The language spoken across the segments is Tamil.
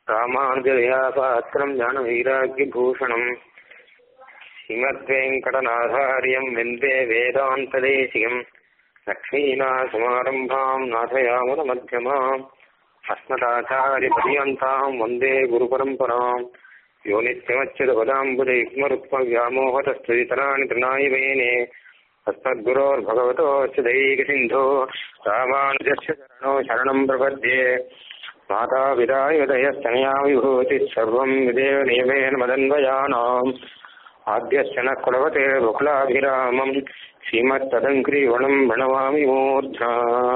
ராமானுஜயா பாத்திரம் ஞானவைராக்கியபூஷணம் ஸ்ரீமத்வேங்கடநாதாரியம் வந்தே வேதாந்ததேசிகம் லக்ஷ்மீநாசமாரம்பாம் நாதயாமுனமध्यமாம் अस्मदाचार्यपर्यन्ताम् वन्दे गुरुपरम्पराम् यो नित्यमच्युतपदाम्बुदैक्मरुक्मव्यामोहतस्तुतितराणि तृणाय वेने अस्मद्गुरोर्भगवतोऽस्य दैकसिन्धो रामानुजस्य शरणो शरणम् प्रपद्ये मातापितायुदयस्तनया विभूतिः सर्वम् विदेव नियमेन मदन्वयानाम् आद्यस्य न कुलवते बकुलाभिरामम् श्रीमत्तदङ्क्रीवणम् प्रणमामि मूर्ध्ना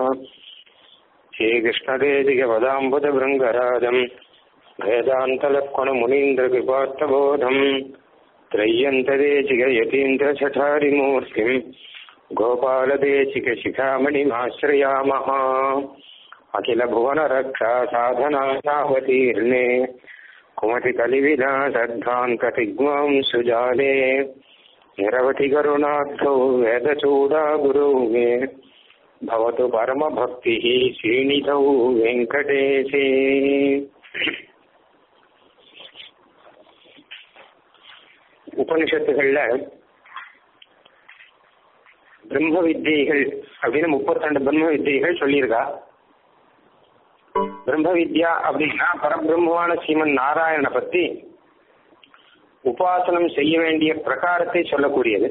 श्रीकृष्णदेशिकपदाम्बुजभृङ्गराजम् वेदान्तलक्ष्मणमुनीन्द्रकृपार्थबोधम् त्रय्यन्तदेशिकयतीन्द्रचठारिमूर्तिम् गोपालदेशिकशिखामणिमाश्रयामः अखिलभुवनरक्षा साधनायावतीर्णे कुमतिकलिविलासद्धान्ततिग्मां सुजाले निरवधिकरुणाब्धौ वेदचूडा गुरौ मे भवतु परमभक्तिः श्रीनिधौ வெங்கடேசே உபனிஷத்துகள்ல பிரம்ம வித்தியைகள் அப்படின்னு முப்பத்தி ரெண்டு பிரம்ம வித்தியைகள் சொல்லியிருக்கா பிரம்ம வித்யா அப்படின்னா பரபிரம்மமான ஸ்ரீமன் நாராயணனை பத்தி உபாசனம் செய்ய வேண்டிய பிரகாரத்தை சொல்லக்கூடியது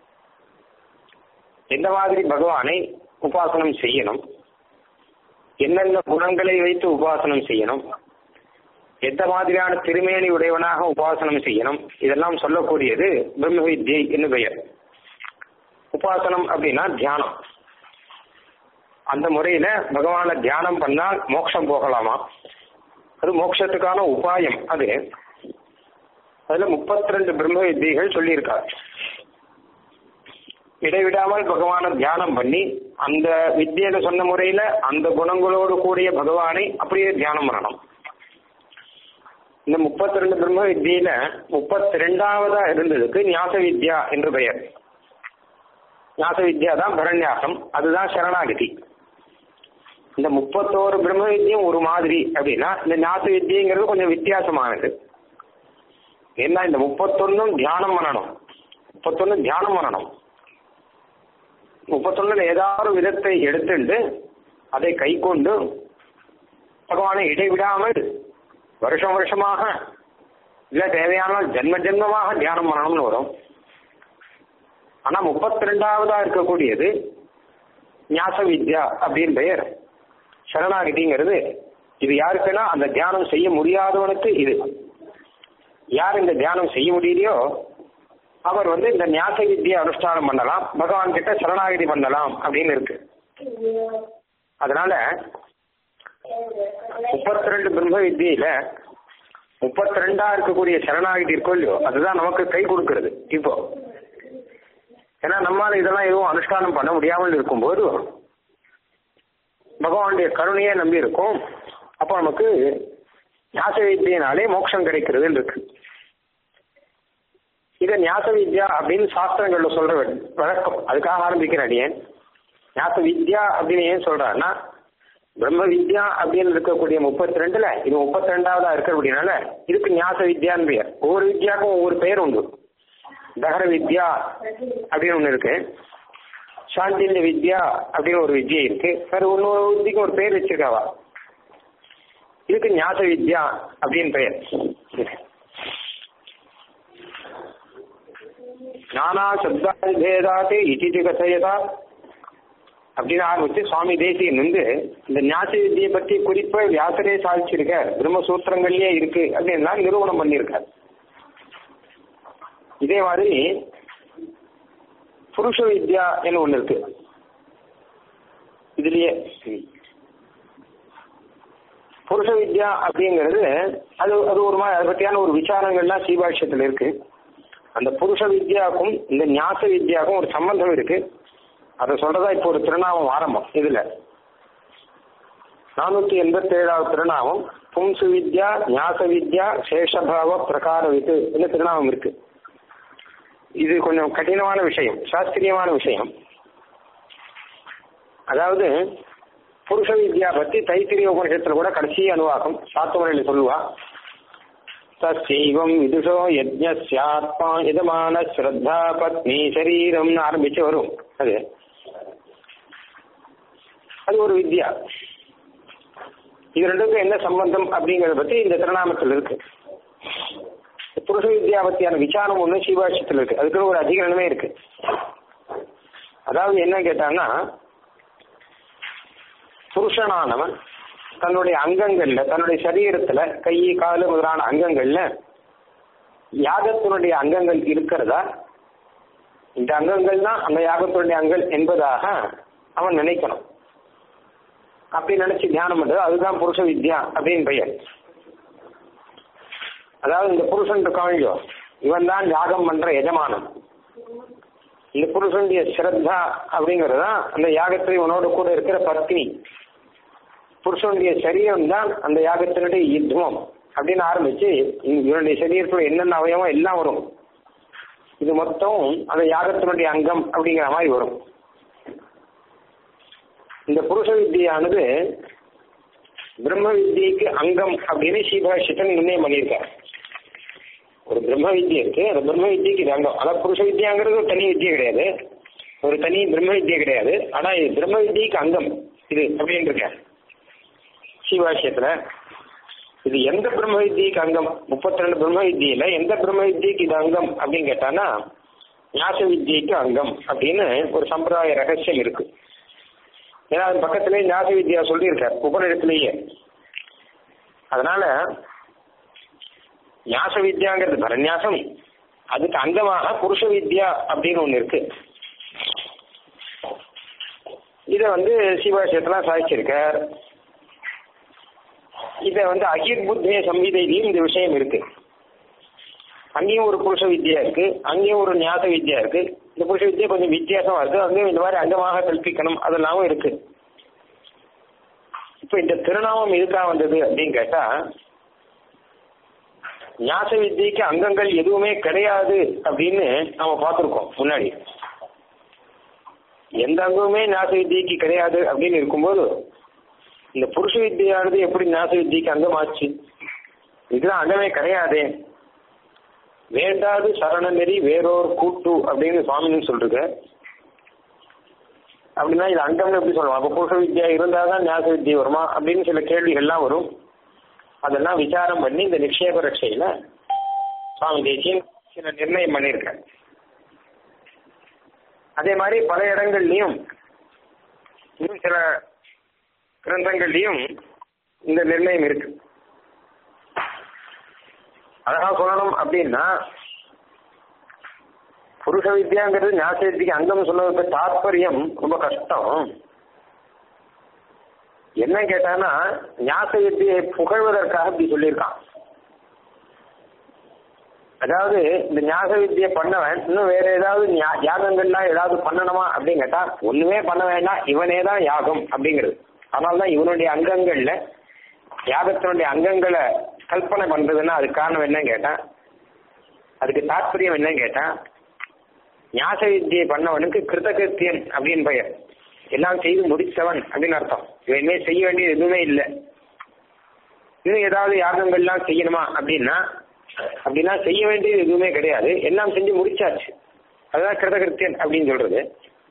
எந்த மாதிரி பகவானை உபாசனம் செய்யணும் என்னென்ன குணங்களை வைத்து உபாசனம் செய்யணும் எந்த மாதிரியான திருமேனி உடையவனாக உபாசனம் செய்யணும் இதெல்லாம் சொல்லக்கூடியது பிரம்ம வித்யை என்று பெயர் உபாசனம் அப்படின்னா தியானம் அந்த முறையில பகவான தியானம் பண்ணால் மோட்சம் போகலாமா அது மோட்சத்துக்கான உபாயம் அது அதுல முப்பத்தி ரெண்டு பிரம்ம வித்தியைகள் சொல்லியிருக்கார் இடைவிடாமல் பகவான தியானம் பண்ணி அந்த வித்தியில சொன்ன முறையில அந்த குணங்களோடு கூடிய பகவானை அப்படியே தியானம் பண்ணணும் இந்த முப்பத்தி ரெண்டு பிரம்ம வித்தியில முப்பத்தி ரெண்டாவதா இருந்ததுக்கு ஞாச வித்யா என்று பெயர் ஞாச வித்யா தான் பரண்யாசம் அதுதான் சரணாகதி இந்த முப்பத்தோரு பிரம்ம வித்தியும் ஒரு மாதிரி அப்படின்னா இந்த ஞாச வித்தியங்கிறது கொஞ்சம் வித்தியாசமானது ஏன்னா இந்த முப்பத்தொன்னும் தியானம் பண்ணணும் முப்பத்தொன்னு தியானம் பண்ணணும் முப்பத்தொன்னுல ஏதாவது விதத்தை எடுத்துண்டு அதை கை கொண்டு பகவானை இடைவிடாமல் வருஷம் வருஷமாக இல்ல தேவையான ஜென்ம ஜென்மமாக தியானம் பண்ணணும்னு வரும் ஆனா முப்பத்தி ரெண்டாவதா இருக்கக்கூடியது ஞாச வித்யா அப்படின்னு பெயர் சரணாகிதிங்கிறது இது யாருக்குன்னா அந்த தியானம் செய்ய முடியாதவனுக்கு இது யார் இந்த தியானம் செய்ய முடியலையோ அவர் வந்து இந்த ஞாச வித்தியை அனுஷ்டானம் பண்ணலாம் பகவான் கிட்ட சரணாகிதி பண்ணலாம் அப்படின்னு இருக்கு அதனால முப்பத்தி ரெண்டு பிரம்ம வித்தியில முப்பத்தி ரெண்டா இருக்கக்கூடிய சரணாகிதி இருக்கோ இல்லையோ அதுதான் நமக்கு கை கொடுக்கறது இப்போ ஏன்னா நம்மால இதெல்லாம் எதுவும் அனுஷ்டானம் பண்ண முடியாமல் இருக்கும்போது பகவானுடைய கருணையை நம்பி இருக்கும் அப்போ நமக்கு ஞாச வித்தியினாலே மோட்சம் கிடைக்கிறது இருக்கு இதை ஞாச வித்யா அப்படின்னு சாஸ்திரங்கள்ல சொல்ற வழக்கம் அதுக்காக ஆரம்பிக்கிற அடியேன் ஞாச வித்யா அப்படின்னு ஏன் சொல்றாருன்னா பிரம்ம வித்யா அப்படின்னு இருக்கக்கூடிய முப்பத்தி ரெண்டுல இது முப்பத்தி ரெண்டாவதா இருக்கிறபடினால இதுக்கு ஞாச வித்யான்னு பெயர் ஒவ்வொரு வித்யாவுக்கும் ஒவ்வொரு பெயர் உண்டு தகர வித்யா அப்படின்னு ஒண்ணு இருக்கு சாந்திந்த வித்யா அப்படின்னு ஒரு வித்யா இருக்கு வேற இன்னொரு வித்திக்கு ஒரு பேர் வச்சிருக்காவா இதுக்கு ஞாச வித்யா அப்படின்னு பெயர் நானா சப்தாபேதாத்தே இட்டி கதையதா அப்படின்னு ஆரம்பிச்சு சுவாமி தேசியன் வந்து இந்த ஞாச வித்தியை பற்றி குறிப்பா வியாசரே சாதிச்சிருக்கார் பிரம்மசூத்திரங்கள்லயே இருக்கு அப்படின்னா நிரூபணம் பண்ணியிருக்கார் இதே மாதிரி புருஷ வித்யா என்ன ஒண்ணு இருக்கு இதுலயே புருஷ வித்யா அப்படிங்கிறது அது அது ஒரு மாதிரி அதை பற்றியான ஒரு விசாரங்கள்லாம் சீபாஷ்யத்தில் இருக்கு அந்த புருஷ வித்யாவுக்கும் இந்த ஞாச வித்யாவுக்கும் ஒரு சம்பந்தம் இருக்கு அதை சொல்றதா இப்போ ஒரு திருநாமம் ஆரம்பம் இதுல நானூத்தி எண்பத்தி ஏழாவது திருநாமம் பும்சு வித்யா ஞாச வித்யா சேஷபாவ பிரகார வித்து இந்த திருநாமம் இருக்கு இது கொஞ்சம் கடினமான விஷயம் சாஸ்திரியமான விஷயம் அதாவது புருஷ வித்யா பத்தி தைத்திரிய உபனிஷத்துல கூட கடைசி அனுவாகம் சாத்துமலையில சொல்லுவா தசைவம் விதுஷோ யஜ்ஞாத்மா இதமான ஸ்ரத்தா பத்னி சரீரம்னு ஆரம்பிச்சு வரும் அது அது ஒரு வித்யா இது ரெண்டுக்கும் என்ன சம்பந்தம் அப்படிங்கறத பத்தி இந்த திருநாமத்தில் இருக்கு புருஷ வித்யா பத்தியான விசாரம் ஒண்ணு சிவாஷத்தில் இருக்கு அதுக்கு ஒரு அதிகரணமே இருக்கு அதாவது என்ன கேட்டாங்கன்னா புருஷனானவன் தன்னுடைய அங்கங்கள்ல தன்னுடைய சரீரத்துல கை காலு முதலான அங்கங்கள்ல யாகத்தினுடைய அங்கங்கள் இருக்கிறதா இந்த அங்கங்கள் தான் அந்த யாகத்தினுடைய அங்கள் என்பதாக அவன் நினைக்கணும் அப்படி நினைச்சு தியானம் பண்றது அதுதான் புருஷ வித்யா அப்படின்னு பெயர் அதாவது இந்த புருஷன் இருக்காங்களோ இவன் தான் யாகம் பண்ற எஜமானன் இந்த புருஷனுடைய ஸ்ரத்தா அப்படிங்கிறது தான் அந்த யாகத்தில் இவனோட கூட இருக்கிற பத்னி புருஷனுடைய சரீரம் தான் அந்த யாகத்தினுடைய யுத்தம் அப்படின்னு ஆரம்பிச்சு இவனுடைய சரீரத்துல என்னென்ன அவயவம் எல்லாம் வரும் இது மொத்தம் அந்த யாகத்தினுடைய அங்கம் அப்படிங்கிற மாதிரி வரும் இந்த புருஷ வித்தியானது பிரம்ம வித்தியைக்கு அங்கம் அப்படின்னு ஸ்ரீபாஷித்தன் நிர்ணயம் பண்ணியிருக்கார் ஒரு பிரம்ம வித்தியை இருக்கு அந்த பிரம்ம வித்தியைக்கு இது அங்கம் அதான் புருஷ வித்யாங்கிறது ஒரு தனி வித்தியை கிடையாது ஒரு தனி பிரம்ம வித்தியை கிடையாது ஆனா இது பிரம்ம வித்தியைக்கு அங்கம் இது அப்படின்னு இருக்கேன் ஸ்ரீபாஷ்யத்துல இது எந்த பிரம்ம வித்தியைக்கு அங்கம் முப்பத்தி ரெண்டு பிரம்ம வித்தியில எந்த பிரம்ம வித்தியைக்கு இது அங்கம் அப்படின்னு கேட்டானா ஞாச வித்தியைக்கு அங்கம் அப்படின்னு ஒரு சம்பிரதாய ரகசியம் இருக்கு ஏன்னா அது பக்கத்திலேயே ஞாச வித்யா சொல்லியிருக்கார் உபநிடத்திலேயே அதனால ஞாச வித்யாங்கிறது பரநியாசம் அதுக்கு அங்கமாக புருஷ வித்யா அப்படின்னு ஒண்ணு இருக்கு இத வந்து சிவாசியத்தெல்லாம் சாதிச்சிருக்கார் இத வந்து அகிர் புத்திய சம்ஹிதையிலையும் இந்த விஷயம் இருக்கு அங்கேயும் ஒரு புருஷ வித்யா இருக்கு அங்கேயும் ஒரு ஞாச வித்யா இருக்கு இந்த புருஷ வித்யா கொஞ்சம் வித்தியாசமா இருக்கு அங்கேயும் இந்த மாதிரி அங்கமாக கல்பிக்கணும் அதெல்லாமும் இருக்கு இப்ப இந்த திருநாமம் எதுக்காக வந்தது அப்படின்னு கேட்டா ஞாச வித்தியைக்கு அங்கங்கள் எதுவுமே கிடையாது அப்படின்னு நாம பார்த்துருக்கோம் முன்னாடி எந்த அங்கமுமே ஞாச வித்தியைக்கு கிடையாது அப்படின்னு இருக்கும்போது இந்த புருஷ வித்தியானது எப்படி ஞாச வித்தியைக்கு அங்கமாச்சு இதுதான் அங்கமே கிடையாதே வேண்டாது சரண நெறி வேறோர் கூட்டு அப்படின்னு சுவாமின்னு சொல்றது அப்படின்னா இது அங்கம்னு எப்படி சொல்லலாம் அப்ப புருஷ வித்யா இருந்தால் தான் ஞாச வித்தியை வருமா அப்படின்னு சில கேள்விகள்லாம் வரும் அதெல்லாம் விசாரம் பண்ணி இந்த நிக்ஷேப ரட்சையில சுவாமி தேசியன் சில நிர்ணயம் பண்ணியிருக்காங்க அதே மாதிரி பல இடங்கள்லயும் இன்னும் சில கிரந்தங்கள்லயும் இந்த நிர்ணயம் இருக்கு அழகா சொல்லணும் அப்படின்னா புருஷ வித்யாங்கிறது ஞாச வித்திக்கு அங்கம் சொல்வதற்கு தாற்பயம் ரொம்ப கஷ்டம் என்ன கேட்டானா ஞாச வித்தியை புகழ்வதற்காக இப்படி சொல்லியிருக்கான் அதாவது இந்த ஞாச வித்தியை பண்ணவன் இன்னும் வேற ஏதாவது யாகங்கள்லாம் ஏதாவது பண்ணணுமா அப்படின்னு கேட்டா ஒண்ணுமே பண்ண வேண்டாம் இவனே தான் யாகம் அப்படிங்கிறது அதனால்தான் இவனுடைய அங்கங்கள்ல யாகத்தினுடைய அங்கங்களை கல்பனை பண்றதுன்னா அதுக்கு காரணம் என்னன்னு கேட்டா அதுக்கு தாற்பயம் என்னன்னு கேட்டா ஞாச வித்தியை பண்ணவனுக்கு கிருத்தகிருத்தியன் அப்படின்னு பெயர் எல்லாம் செய்து முடித்தவன் அப்படின்னு அர்த்தம் இவனே செய்ய வேண்டியது எதுவுமே இல்லை இன்னும் ஏதாவது யாகங்கள்லாம் செய்யணுமா அப்படின்னா அப்படின்னா செய்ய வேண்டியது எதுவுமே கிடையாது எல்லாம் செஞ்சு முடிச்சாச்சு அதுதான் கிருதகிருத்தியன் அப்படின்னு சொல்றது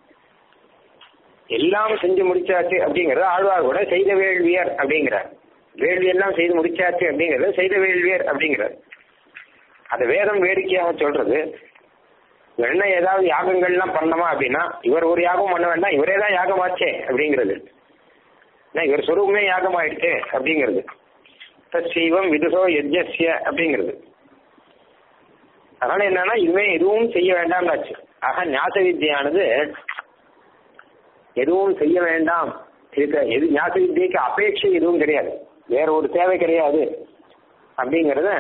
எல்லாம் செஞ்சு முடிச்சாச்சு அப்படிங்கறது ஆழ்வார் கூட செய்த வேள்வியர் அப்படிங்கிறார் வேள்வி எல்லாம் செய்து முடிச்சாச்சு அப்படிங்கிறது செய்த வேள்வியர் அப்படிங்கிறார் அது வேதம் வேடிக்கையாக சொல்றது என்ன ஏதாவது யாகங்கள்லாம் பண்ணணுமா அப்படின்னா இவர் ஒரு யாகம் பண்ண வேண்டாம் இவரே தான் யாகமாச்சே அப்படிங்கிறது இவர் சொரூபமே யாகம் ஆயிடுச்சு அப்படிங்கிறது தீவம் விதுசோ யஜ்யஸ்ய அப்படிங்கிறது அதனால என்னன்னா இதுவே எதுவும் செய்ய வேண்டாம்னாச்சு ஆக ஞாச வித்தியானது எதுவும் செய்ய வேண்டாம் இருக்க எது ஞாச வித்தியைக்கு அபேட்சை எதுவும் கிடையாது வேற ஒரு தேவை கிடையாது அப்படிங்கறத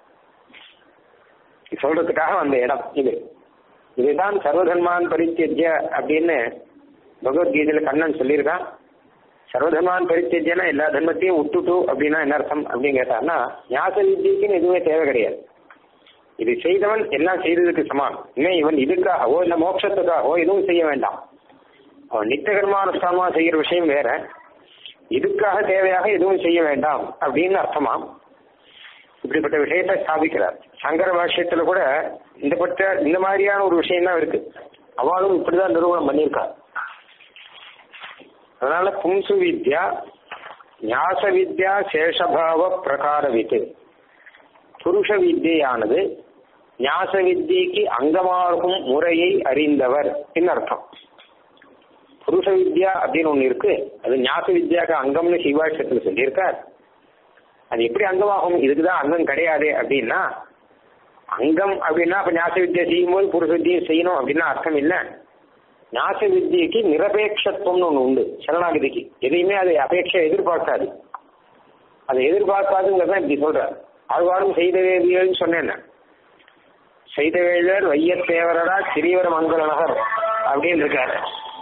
சொல்றதுக்காக வந்த இடம் இது இதுதான் சர்வதர்மான் பரித்தியஜ்ய அப்படின்னு பகவத்கீதையில கண்ணன் சொல்லியிருக்கான் சர்வதர்மான் பரித்தியஜ்யனா எல்லா தர்மத்தையும் விட்டுட்டு அப்படின்னா என்ன அர்த்தம் அப்படின்னு கேட்டான்னா ஞாச வித்தியக்குன்னு எதுவுமே தேவை கிடையாது இது செய்தவன் எல்லாம் செய்ததுக்கு சமானம் இன்னும் இவன் இதுக்காகவோ இல்ல மோட்சத்துக்காகவோ எதுவும் செய்ய வேண்டாம் அவன் நித்திய கர்மானுஷ்டானமா செய்யற விஷயம் வேற இதுக்காக தேவையாக எதுவும் செய்ய வேண்டாம் அப்படின்னு அர்த்தமா இப்படிப்பட்ட விஷயத்தை ஸ்தாபிக்கிறார் சங்கர பாஷ்யத்துல கூட இந்த பட்ட இந்த மாதிரியான ஒரு விஷயம் தான் இருக்கு அவளும் இப்படிதான் நிரூபணம் பண்ணியிருக்கார் அதனால பும்சு வித்யா ஞாச வித்யா சேஷபாவ பிரகார வித்து புருஷ வித்தியானது ஞாச வித்தியக்கு அங்கமாகும் முறையை அறிந்தவர் அர்த்தம் புருஷ வித்யா அப்படின்னு ஒண்ணு இருக்கு அது ஞாச வித்யாக்கு அங்கம்னு சிவாஷத்துல சொல்லியிருக்கார் அது எப்படி அங்கமாகும் இதுக்குதான் அங்கம் கிடையாது அப்படின்னா அங்கம் அப்படின்னா அப்ப ஞாச வித்யா செய்யும்போது புருஷ வித்தியை செய்யணும் அப்படின்னா அர்த்தம் இல்லை ஞாச வித்தியக்கு நிரபேட்சத்துவம்னு ஒண்ணு உண்டு சரணாகதிக்கு எதையுமே அதை அபேட்சை எதிர்பார்க்காது அதை எதிர்பார்க்காதுங்கிறத இப்படி சொல்ற ஆழ்வாரும் செய்தவேதியல்னு சொன்னேன் செய்தவேழர் வையத்தேவரடா சிறியவர மங்கள நகர் அப்படின்னு இருக்காரு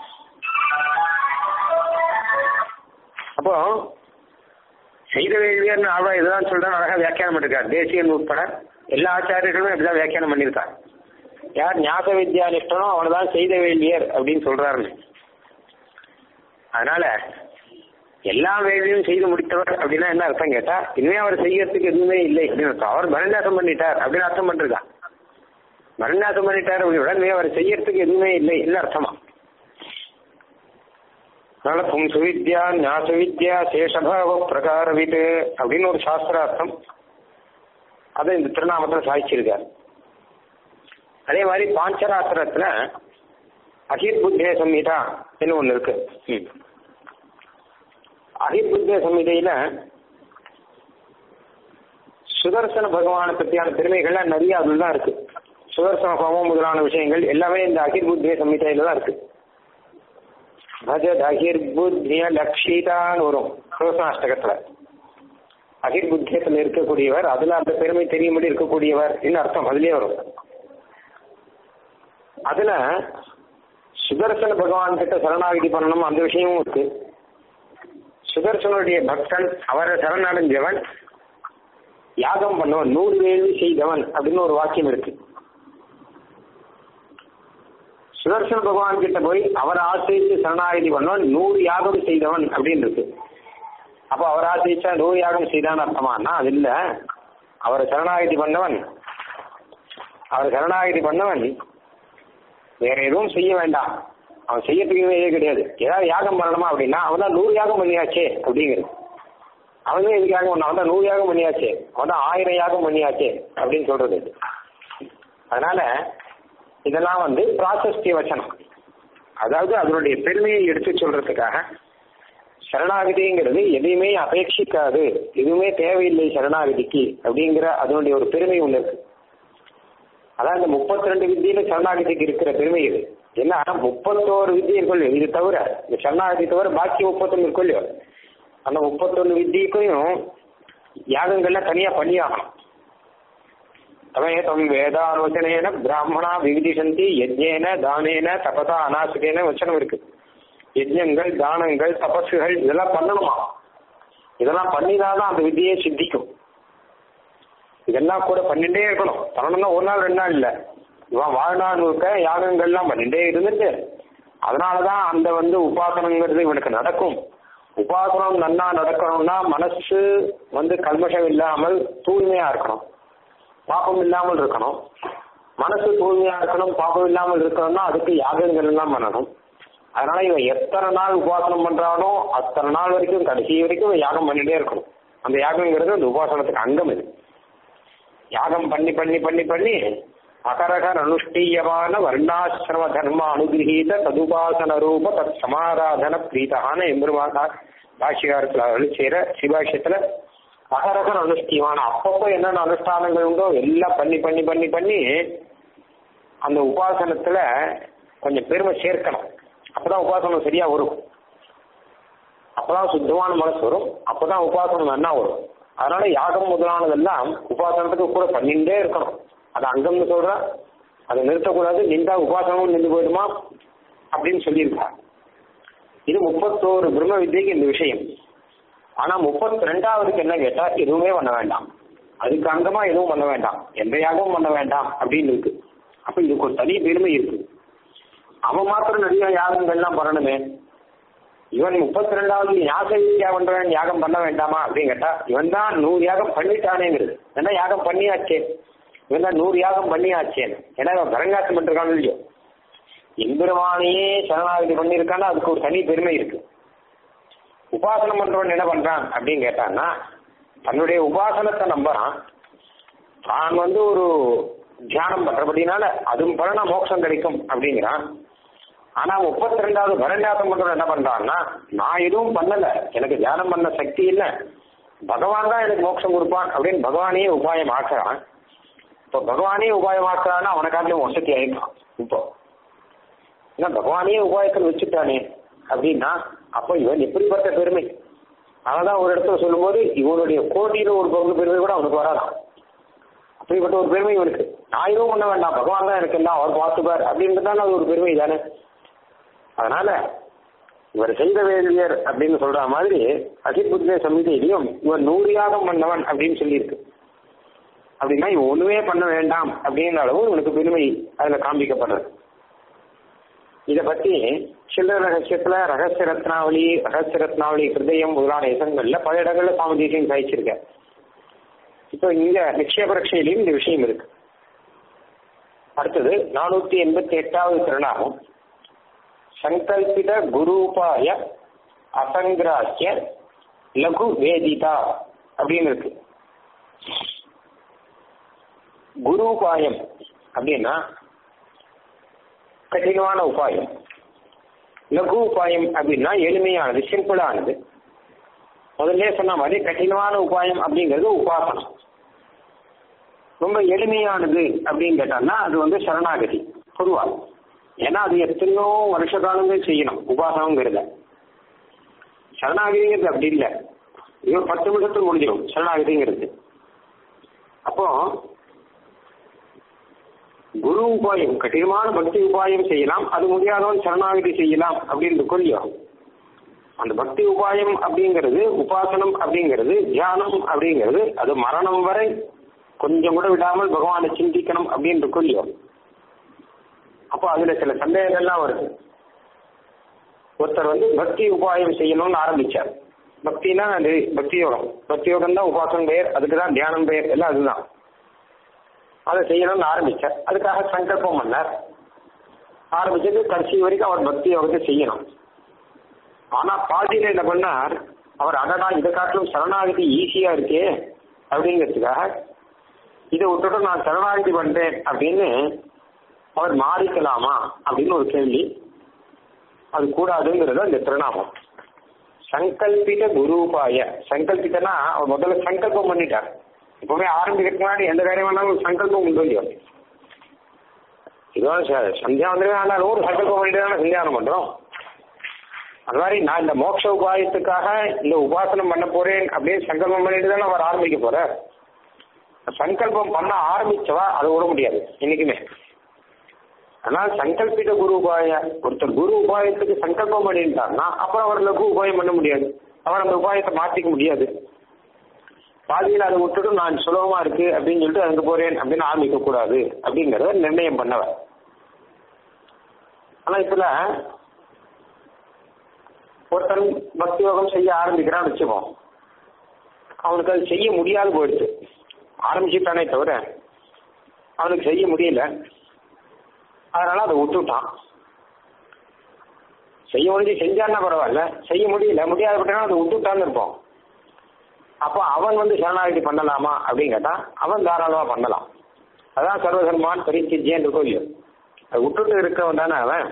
அப்போ செய்த வேள்வியர்னு ஆழ்வா இதுதான் சொல்றேன் அழகா வியாக்கியானம் பண்ணிருக்கார் தேசியன் உட்பட எல்லா ஆச்சாரியர்களும் இப்படிதான் வியாக்கியானம் பண்ணியிருக்கார் யார் ஞாப வித்யா நிஷ்டனோ அவனை தான் செய்த வேள்வியர் அப்படின்னு சொல்றாருன்னு அதனால எல்லா வேலையும் செய்து முடித்தவர் அப்படின்னா என்ன அர்த்தம் கேட்டா இனிமே அவர் செய்யறதுக்கு எதுவுமே இல்லை அப்படின்னு அர்த்தம் அவர் மரண்யாசம் பண்ணிட்டார் அப்படின்னு அர்த்தம் பண்றதா மரண்யாசம் பண்ணிட்டார் அப்படின்னு இனிமே அவர் செய்யறதுக்கு எதுவுமே இல்லை என்ன அர்த்தமா அதனால பும்சு வித்யா ஞாச வித்யா சேஷபாவ பிரகாரவிது அப்படின்னு ஒரு சாஸ்திரார்த்தம் அதை இந்த திருநாமத்தில் சாதிச்சிருக்கார் அதே மாதிரி பாஞ்சராத்திரத்துல அகிர்புத்தே சம்ஹிதா என்று ஒண்ணு இருக்கு அகிர்புத்தே சம்ஹிதையில சுதர்சன பகவானை பற்றியான பெருமைகள்லாம் நிறைய அதுல தான் இருக்கு சுதர்சன ஹோமம் முதலான விஷயங்கள் எல்லாமே இந்த அகிர்புத்தே சம்ஹிதையில தான் இருக்கு பஜத் அகிர்புத்திய லக்ஷிதான்னு வரும் சுதர்சனாஷ்டகத்துல அகிர்புத்தியத்தில் இருக்கக்கூடியவர் அதுல அந்த பெருமை தெரியும்படி இருக்கக்கூடியவர் என்ன அர்த்தம் அதுலயே வரும் அதுல சுதர்சன பகவான் கிட்ட சரணாகிதி பண்ணணும் அந்த விஷயமும் இருக்கு சுதர்சனுடைய பக்தன் அவரை சரணடைஞ்சவன் யாகம் பண்ணவன் நூறு வேள்வி செய்தவன் அப்படின்னு ஒரு வாக்கியம் இருக்கு சுதர்சன பகவான் கிட்ட போய் அவரை ஆசிரித்து சரணாகிதி பண்ணவன் நூறு யாகம் செய்தவன் அப்படின்னு இருக்கு அப்ப அவர் ஆசிரிச்சா நூறு யாகம் செய்தான் அர்த்தமானா அது இல்ல அவரை சரணாகிதி பண்ணவன் அவர் சரணாகிதி பண்ணவன் வேற எதுவும் செய்ய வேண்டாம் அவன் செய்யறதுக்கு இதே கிடையாது ஏதாவது யாகம் பண்ணணுமா அப்படின்னா அவன் தான் நூறு யாகம் பண்ணியாச்சே அப்படிங்கிறது அவன் தான் எதுக்கு யாகம் பண்ண அவன் தான் நூறு யாகம் பண்ணியாச்சே அவன் தான் ஆயிரம் யாகம் பண்ணியாச்சே அப்படின்னு சொல்றது அதனால இதெல்லாம் வந்து பிராசஸ்திய வச்சனம் அதாவது அதனுடைய பெருமையை எடுத்து சொல்றதுக்காக சரணாகதிங்கிறது எதையுமே அபேட்சிக்காது எதுவுமே தேவையில்லை சரணாகதிக்கு அப்படிங்கிற அதனுடைய ஒரு பெருமை ஒண்ணு இருக்கு அதான் இந்த முப்பத்தி ரெண்டு வித்தியில சரணாகதிக்கு இருக்கிற பெருமை இது என்ன முப்பத்தோரு வித்தியை இருக்கும் இது தவிர இந்த சரணாகதி தவிர பாக்கி முப்பத்தொன்னு இருக்கும் இல்லையோ அந்த முப்பத்தொன்னு வித்தியக்கையும் யாகங்கள்லாம் தனியா பண்ணியாகணும் தமேதம் வேதாலோசனேன பிராமணா விவிதிசந்தி யஜ்ஞேன தானேன தபசா அநாசுகேன வச்சனம் இருக்கு யஜ்ஞங்கள் தானங்கள் தபசுகள் இதெல்லாம் பண்ணணுமா இதெல்லாம் பண்ணினாதான் அந்த வித்தியை சித்திக்கும் இதெல்லாம் கூட பண்ணிட்டே இருக்கணும் பண்ணணும்னா ஒரு நாள் ரெண்டு நாள் இல்ல இவன் வாழ்நாள் முழுக்க யாகங்கள்லாம் பண்ணிட்டே இருந்துட்டு அதனாலதான் அந்த வந்து உபாசனங்கிறது இவனுக்கு நடக்கும் உபாசனம் நன்னா நடக்கணும்னா மனசு வந்து கல்மஷம் இல்லாமல் தூய்மையா இருக்கணும் பாப்பம் இல்லாமல் இருக்கணும் மனசு தூய்மையா இருக்கணும் பாப்பம் இல்லாமல் இருக்கணும்னா அதுக்கு யாகங்கள் எல்லாம் பண்ணணும் அதனால இவன் எத்தனை நாள் உபாசனம் பண்றானோ அத்தனை நாள் வரைக்கும் கடைசி வரைக்கும் இவன் யாகம் பண்ணிட்டே இருக்கணும் அந்த யாகங்கிறது அந்த உபாசனத்துக்கு அங்கம் இது யாகம் பண்ணி பண்ணி பண்ணி பண்ணி அகரகர் அனுஷ்டீயமான வர்ணாசிரம தர்ம அனுகிரகீத ததுபாசன ரூப தத் சமாராதன பிரீதகான எம்பெருமாதா பாஷிகாரத்தில் அவர்கள் செய்யற சிவாஷியத்துல அகரகர் அனுஷ்டியமான அப்பப்போ என்னென்ன அனுஷ்டானங்கள் உண்டோ எல்லாம் பண்ணி பண்ணி பண்ணி பண்ணி அந்த உபாசனத்துல கொஞ்சம் பெருமை சேர்க்கணும் அப்பதான் உபாசனம் சரியா வரும் அப்பதான் சுத்தமான மனசு வரும் அப்பதான் உபாசனம் என்ன வரும் அதனால யாகம் முதலானதெல்லாம் உபாசனத்துக்கு கூட பண்ணிட்டே இருக்கணும் அது அங்கம்னு சொல்ற அதை நிறுத்தக்கூடாது நின்றா உபாசனமும் நின்று போயிடுமா அப்படின்னு சொல்லியிருக்கா இது முப்பத்தோரு பிரம்ம வித்யக்கு இந்த விஷயம் ஆனா முப்பத்தி ரெண்டாவதுக்கு என்ன கேட்டா எதுவுமே பண்ண வேண்டாம் அதுக்கு அங்கமா எதுவும் பண்ண வேண்டாம் எந்த யாகமும் பண்ண வேண்டாம் அப்படின்னு இருக்கு அப்ப இதுக்கு ஒரு தனி பெருமை இருக்கு அவன் மாத்திரம் நிறைய யாகங்கள்லாம் பண்ணணுமே இவன் முப்பத்தி ரெண்டாவது யாக வித்யா பண்றவன் யாகம் பண்ண வேண்டாமா அப்படின்னு கேட்டா இவன் தான் நூறு யாகம் பண்ணிட்டானேங்கிறது ஏன்னா யாகம் பண்ணியாச்சே இவன் தான் நூறு யாகம் பண்ணியாச்சேன்னு ஏன்னா இவன் கரங்காசம் பண்ணிருக்கான் இல்லையோ எம்பெருமானையே சரணாகதி பண்ணியிருக்கான்னா அதுக்கு ஒரு தனி பெருமை இருக்கு உபாசனம் பண்றவன் என்ன பண்றான் அப்படின்னு கேட்டான்னா தன்னுடைய உபாசனத்தை நம்புறான் தான் வந்து ஒரு தியானம் பண்றபடினால அதுவும் பலனா மோட்சம் கிடைக்கும் அப்படிங்கிறான் ஆனா முப்பத்தி ரெண்டாவது பரண்டாசம் பண்றவன் என்ன பண்றான்னா நான் எதுவும் பண்ணல எனக்கு தியானம் பண்ண சக்தி இல்ல பகவான் தான் எனக்கு மோட்சம் கொடுப்பான் அப்படின்னு பகவானையே உபாயம் ஆக்குறான் இப்போ பகவானே உபாயம் ஆக்குறான்னா அவனுக்காட்டிலும் வசதி ஆயிட்டான் இப்போ ஏன்னா பகவானே உபாயத்தில் வச்சுட்டானே அப்படின்னா அப்போ இவன் எப்படிப்பட்ட பெருமை அதனாலதான் ஒரு இடத்துல சொல்லும்போது இவனுடைய கோட்டியில ஒரு பங்கு பெருமை கூட அவனுக்கு வராதான் அப்படிப்பட்ட ஒரு பெருமை இவனுக்கு நான் எதுவும் பண்ண வேண்டாம் பகவான் தான் எனக்கு எல்லாம் அவர் பார்த்துப்பார் அப்படின்றதால அது ஒரு பெருமை தானே அதனால இவர் செய்த வேலியர் அப்படின்னு சொல்ற மாதிரி அகிபுத்திர சமிதியிலையும் இவர் நூறு யாகம் பண்ணவன் அப்படின்னு சொல்லியிருக்கு அப்படின்னா இவன் ஒண்ணுமே பண்ண வேண்டாம் அப்படின்ற அளவு இவனுக்கு பெருமை அதுல காண்பிக்கப்படுறது இத பத்தி சில்லற ரகசியத்துல ரகசிய ரத்னாவளி ரகசிய ரத்னாவளி ஹிருதயம் முதலான இசங்கள்ல பல இடங்கள்ல சுவாமி தேசியம் சாதிச்சிருக்க இப்போ இங்க நிக்ஷேப ரட்சையிலையும் இந்த விஷயம் இருக்கு அடுத்தது நானூத்தி எண்பத்தி எட்டாவது திருநாமம் சங்கல்பித குரூபாய அசங்கிராக்கிய லகு வேதிதா அப்படின்னு இருக்கு குரு உபாயம் அப்படின்னா கடினமான உபாயம் லகு உபாயம் அப்படின்னா எளிமையானது சிம்பிளானது முதல்ல சொன்ன மாதிரி கடினமான உபாயம் அப்படிங்கிறது உபாசனம் ரொம்ப எளிமையானது அப்படின்னு கேட்டான்னா அது வந்து சரணாகதி பொதுவாக ஏன்னா அது எத்தனையோ வருஷ காலங்கள் செய்யணும் உபாசனங்கிறத சரணாகதிங்கிறது அப்படி இல்லை இது ஒரு பத்து நிமிஷத்துக்கு முடிஞ்சிடும் சரணாகதிங்கிறது அப்போ குரு உபாயம் கடினமான பக்தி உபாயம் செய்யலாம் அது முடியாதவன் சரணாகதி செய்யலாம் அப்படின்னு கொல்லியும் அந்த பக்தி உபாயம் அப்படிங்கிறது உபாசனம் அப்படிங்கிறது தியானம் அப்படிங்கிறது அது மரணம் வரை கொஞ்சம் கூட விடாமல் பகவானை சிந்திக்கணும் அப்படின்னு கொல்லியும் அப்போ அதுல சில சந்தேகங்கள்லாம் வருது ஒருத்தர் வந்து பக்தி உபாயம் செய்யணும்னு ஆரம்பிச்சார் பக்தினா அது பக்தி யோகம் பக்தி யோகம் தான் உபாசனம் பெயர் அதுக்கு தான் தியானம் பெயர் எல்லாம் அதுதான் அதை செய்யணும்னு ஆரம்பிச்சார் அதுக்காக சங்கல்பம் பண்ணார் ஆரம்பிச்சது கடைசி வரைக்கும் அவர் பக்தி யோகத்தை செய்யணும் ஆனா பாதியில என்ன பண்ணார் அவர் அடடா இதை காட்டிலும் சரணாகதி ஈஸியா இருக்கே அப்படிங்கிறதுக்காக இதை விட்டுட்டு நான் சரணாகதி பண்றேன் அப்படின்னு அவர் மாறிக்கலாமா அப்படின்னு ஒரு கேள்வி அது கூடாதுங்கிறது அந்த திருநாமம் சங்கல்பித குருபாய சங்கல்பித்தனா அவர் முதல்ல சங்கல்பம் பண்ணிட்டார் இப்பவுமே ஆரம்பிக்கிறதுக்கு முன்னாடி எந்த காரியம் வேணாலும் ஒரு சங்கல்பம் உண்டு இல்லையோ இதோ சந்தியாவந்தமே ஆனாலும் ஒரு சங்கல்பம் பண்ணிட்டு தானே சந்தியாவனம் பண்றோம் அது மாதிரி நான் இந்த மோட்ச உபாயத்துக்காக இந்த உபாசனம் பண்ண போறேன் அப்படின்னு சங்கல்பம் பண்ணிட்டு தானே அவர் ஆரம்பிக்க போற சங்கல்பம் பண்ண ஆரம்பிச்சவா அதை விட முடியாது இன்னைக்குமே ஆனால் சங்கல்பித குரு உபாய ஒருத்தர் குரு உபாயத்துக்கு சங்கல்பம் பண்ணிட்டாருன்னா அப்புறம் அவர் லகு உபாயம் பண்ண முடியாது அவர் அந்த உபாயத்தை மாத்திக்க முடியாது பாதியில் அதை விட்டுட்டு நான் சுலபமா இருக்கு அப்படின்னு சொல்லிட்டு அங்க போறேன் அப்படின்னு ஆரம்பிக்க கூடாது அப்படிங்கறத நிர்ணயம் பண்ணவர் ஆனா இதுல ஒருத்தன் பக்தி யோகம் செய்ய ஆரம்பிக்கிறான்னு வச்சுப்போம் அவனுக்கு அது செய்ய முடியாது போயிடுச்சு ஆரம்பிச்சுட்டானே தவிர அவனுக்கு செய்ய முடியல அதனால அதை விட்டுட்டான் செய்ய முடிஞ்சு செஞ்சான்னா பரவாயில்ல செய்ய முடியல முடியாதப்பட்டா அதை விட்டுட்டான்னு இருப்போம் அப்போ அவன் வந்து சரணாகதி பண்ணலாமா அப்படின்னு கேட்டா அவன் தாராளமா பண்ணலாம் அதான் சர்வதர்மான் பரிச்சிஜேன் இருக்கோ இல்லையோ அதை விட்டுட்டு இருக்கிறவன் தானே அவன்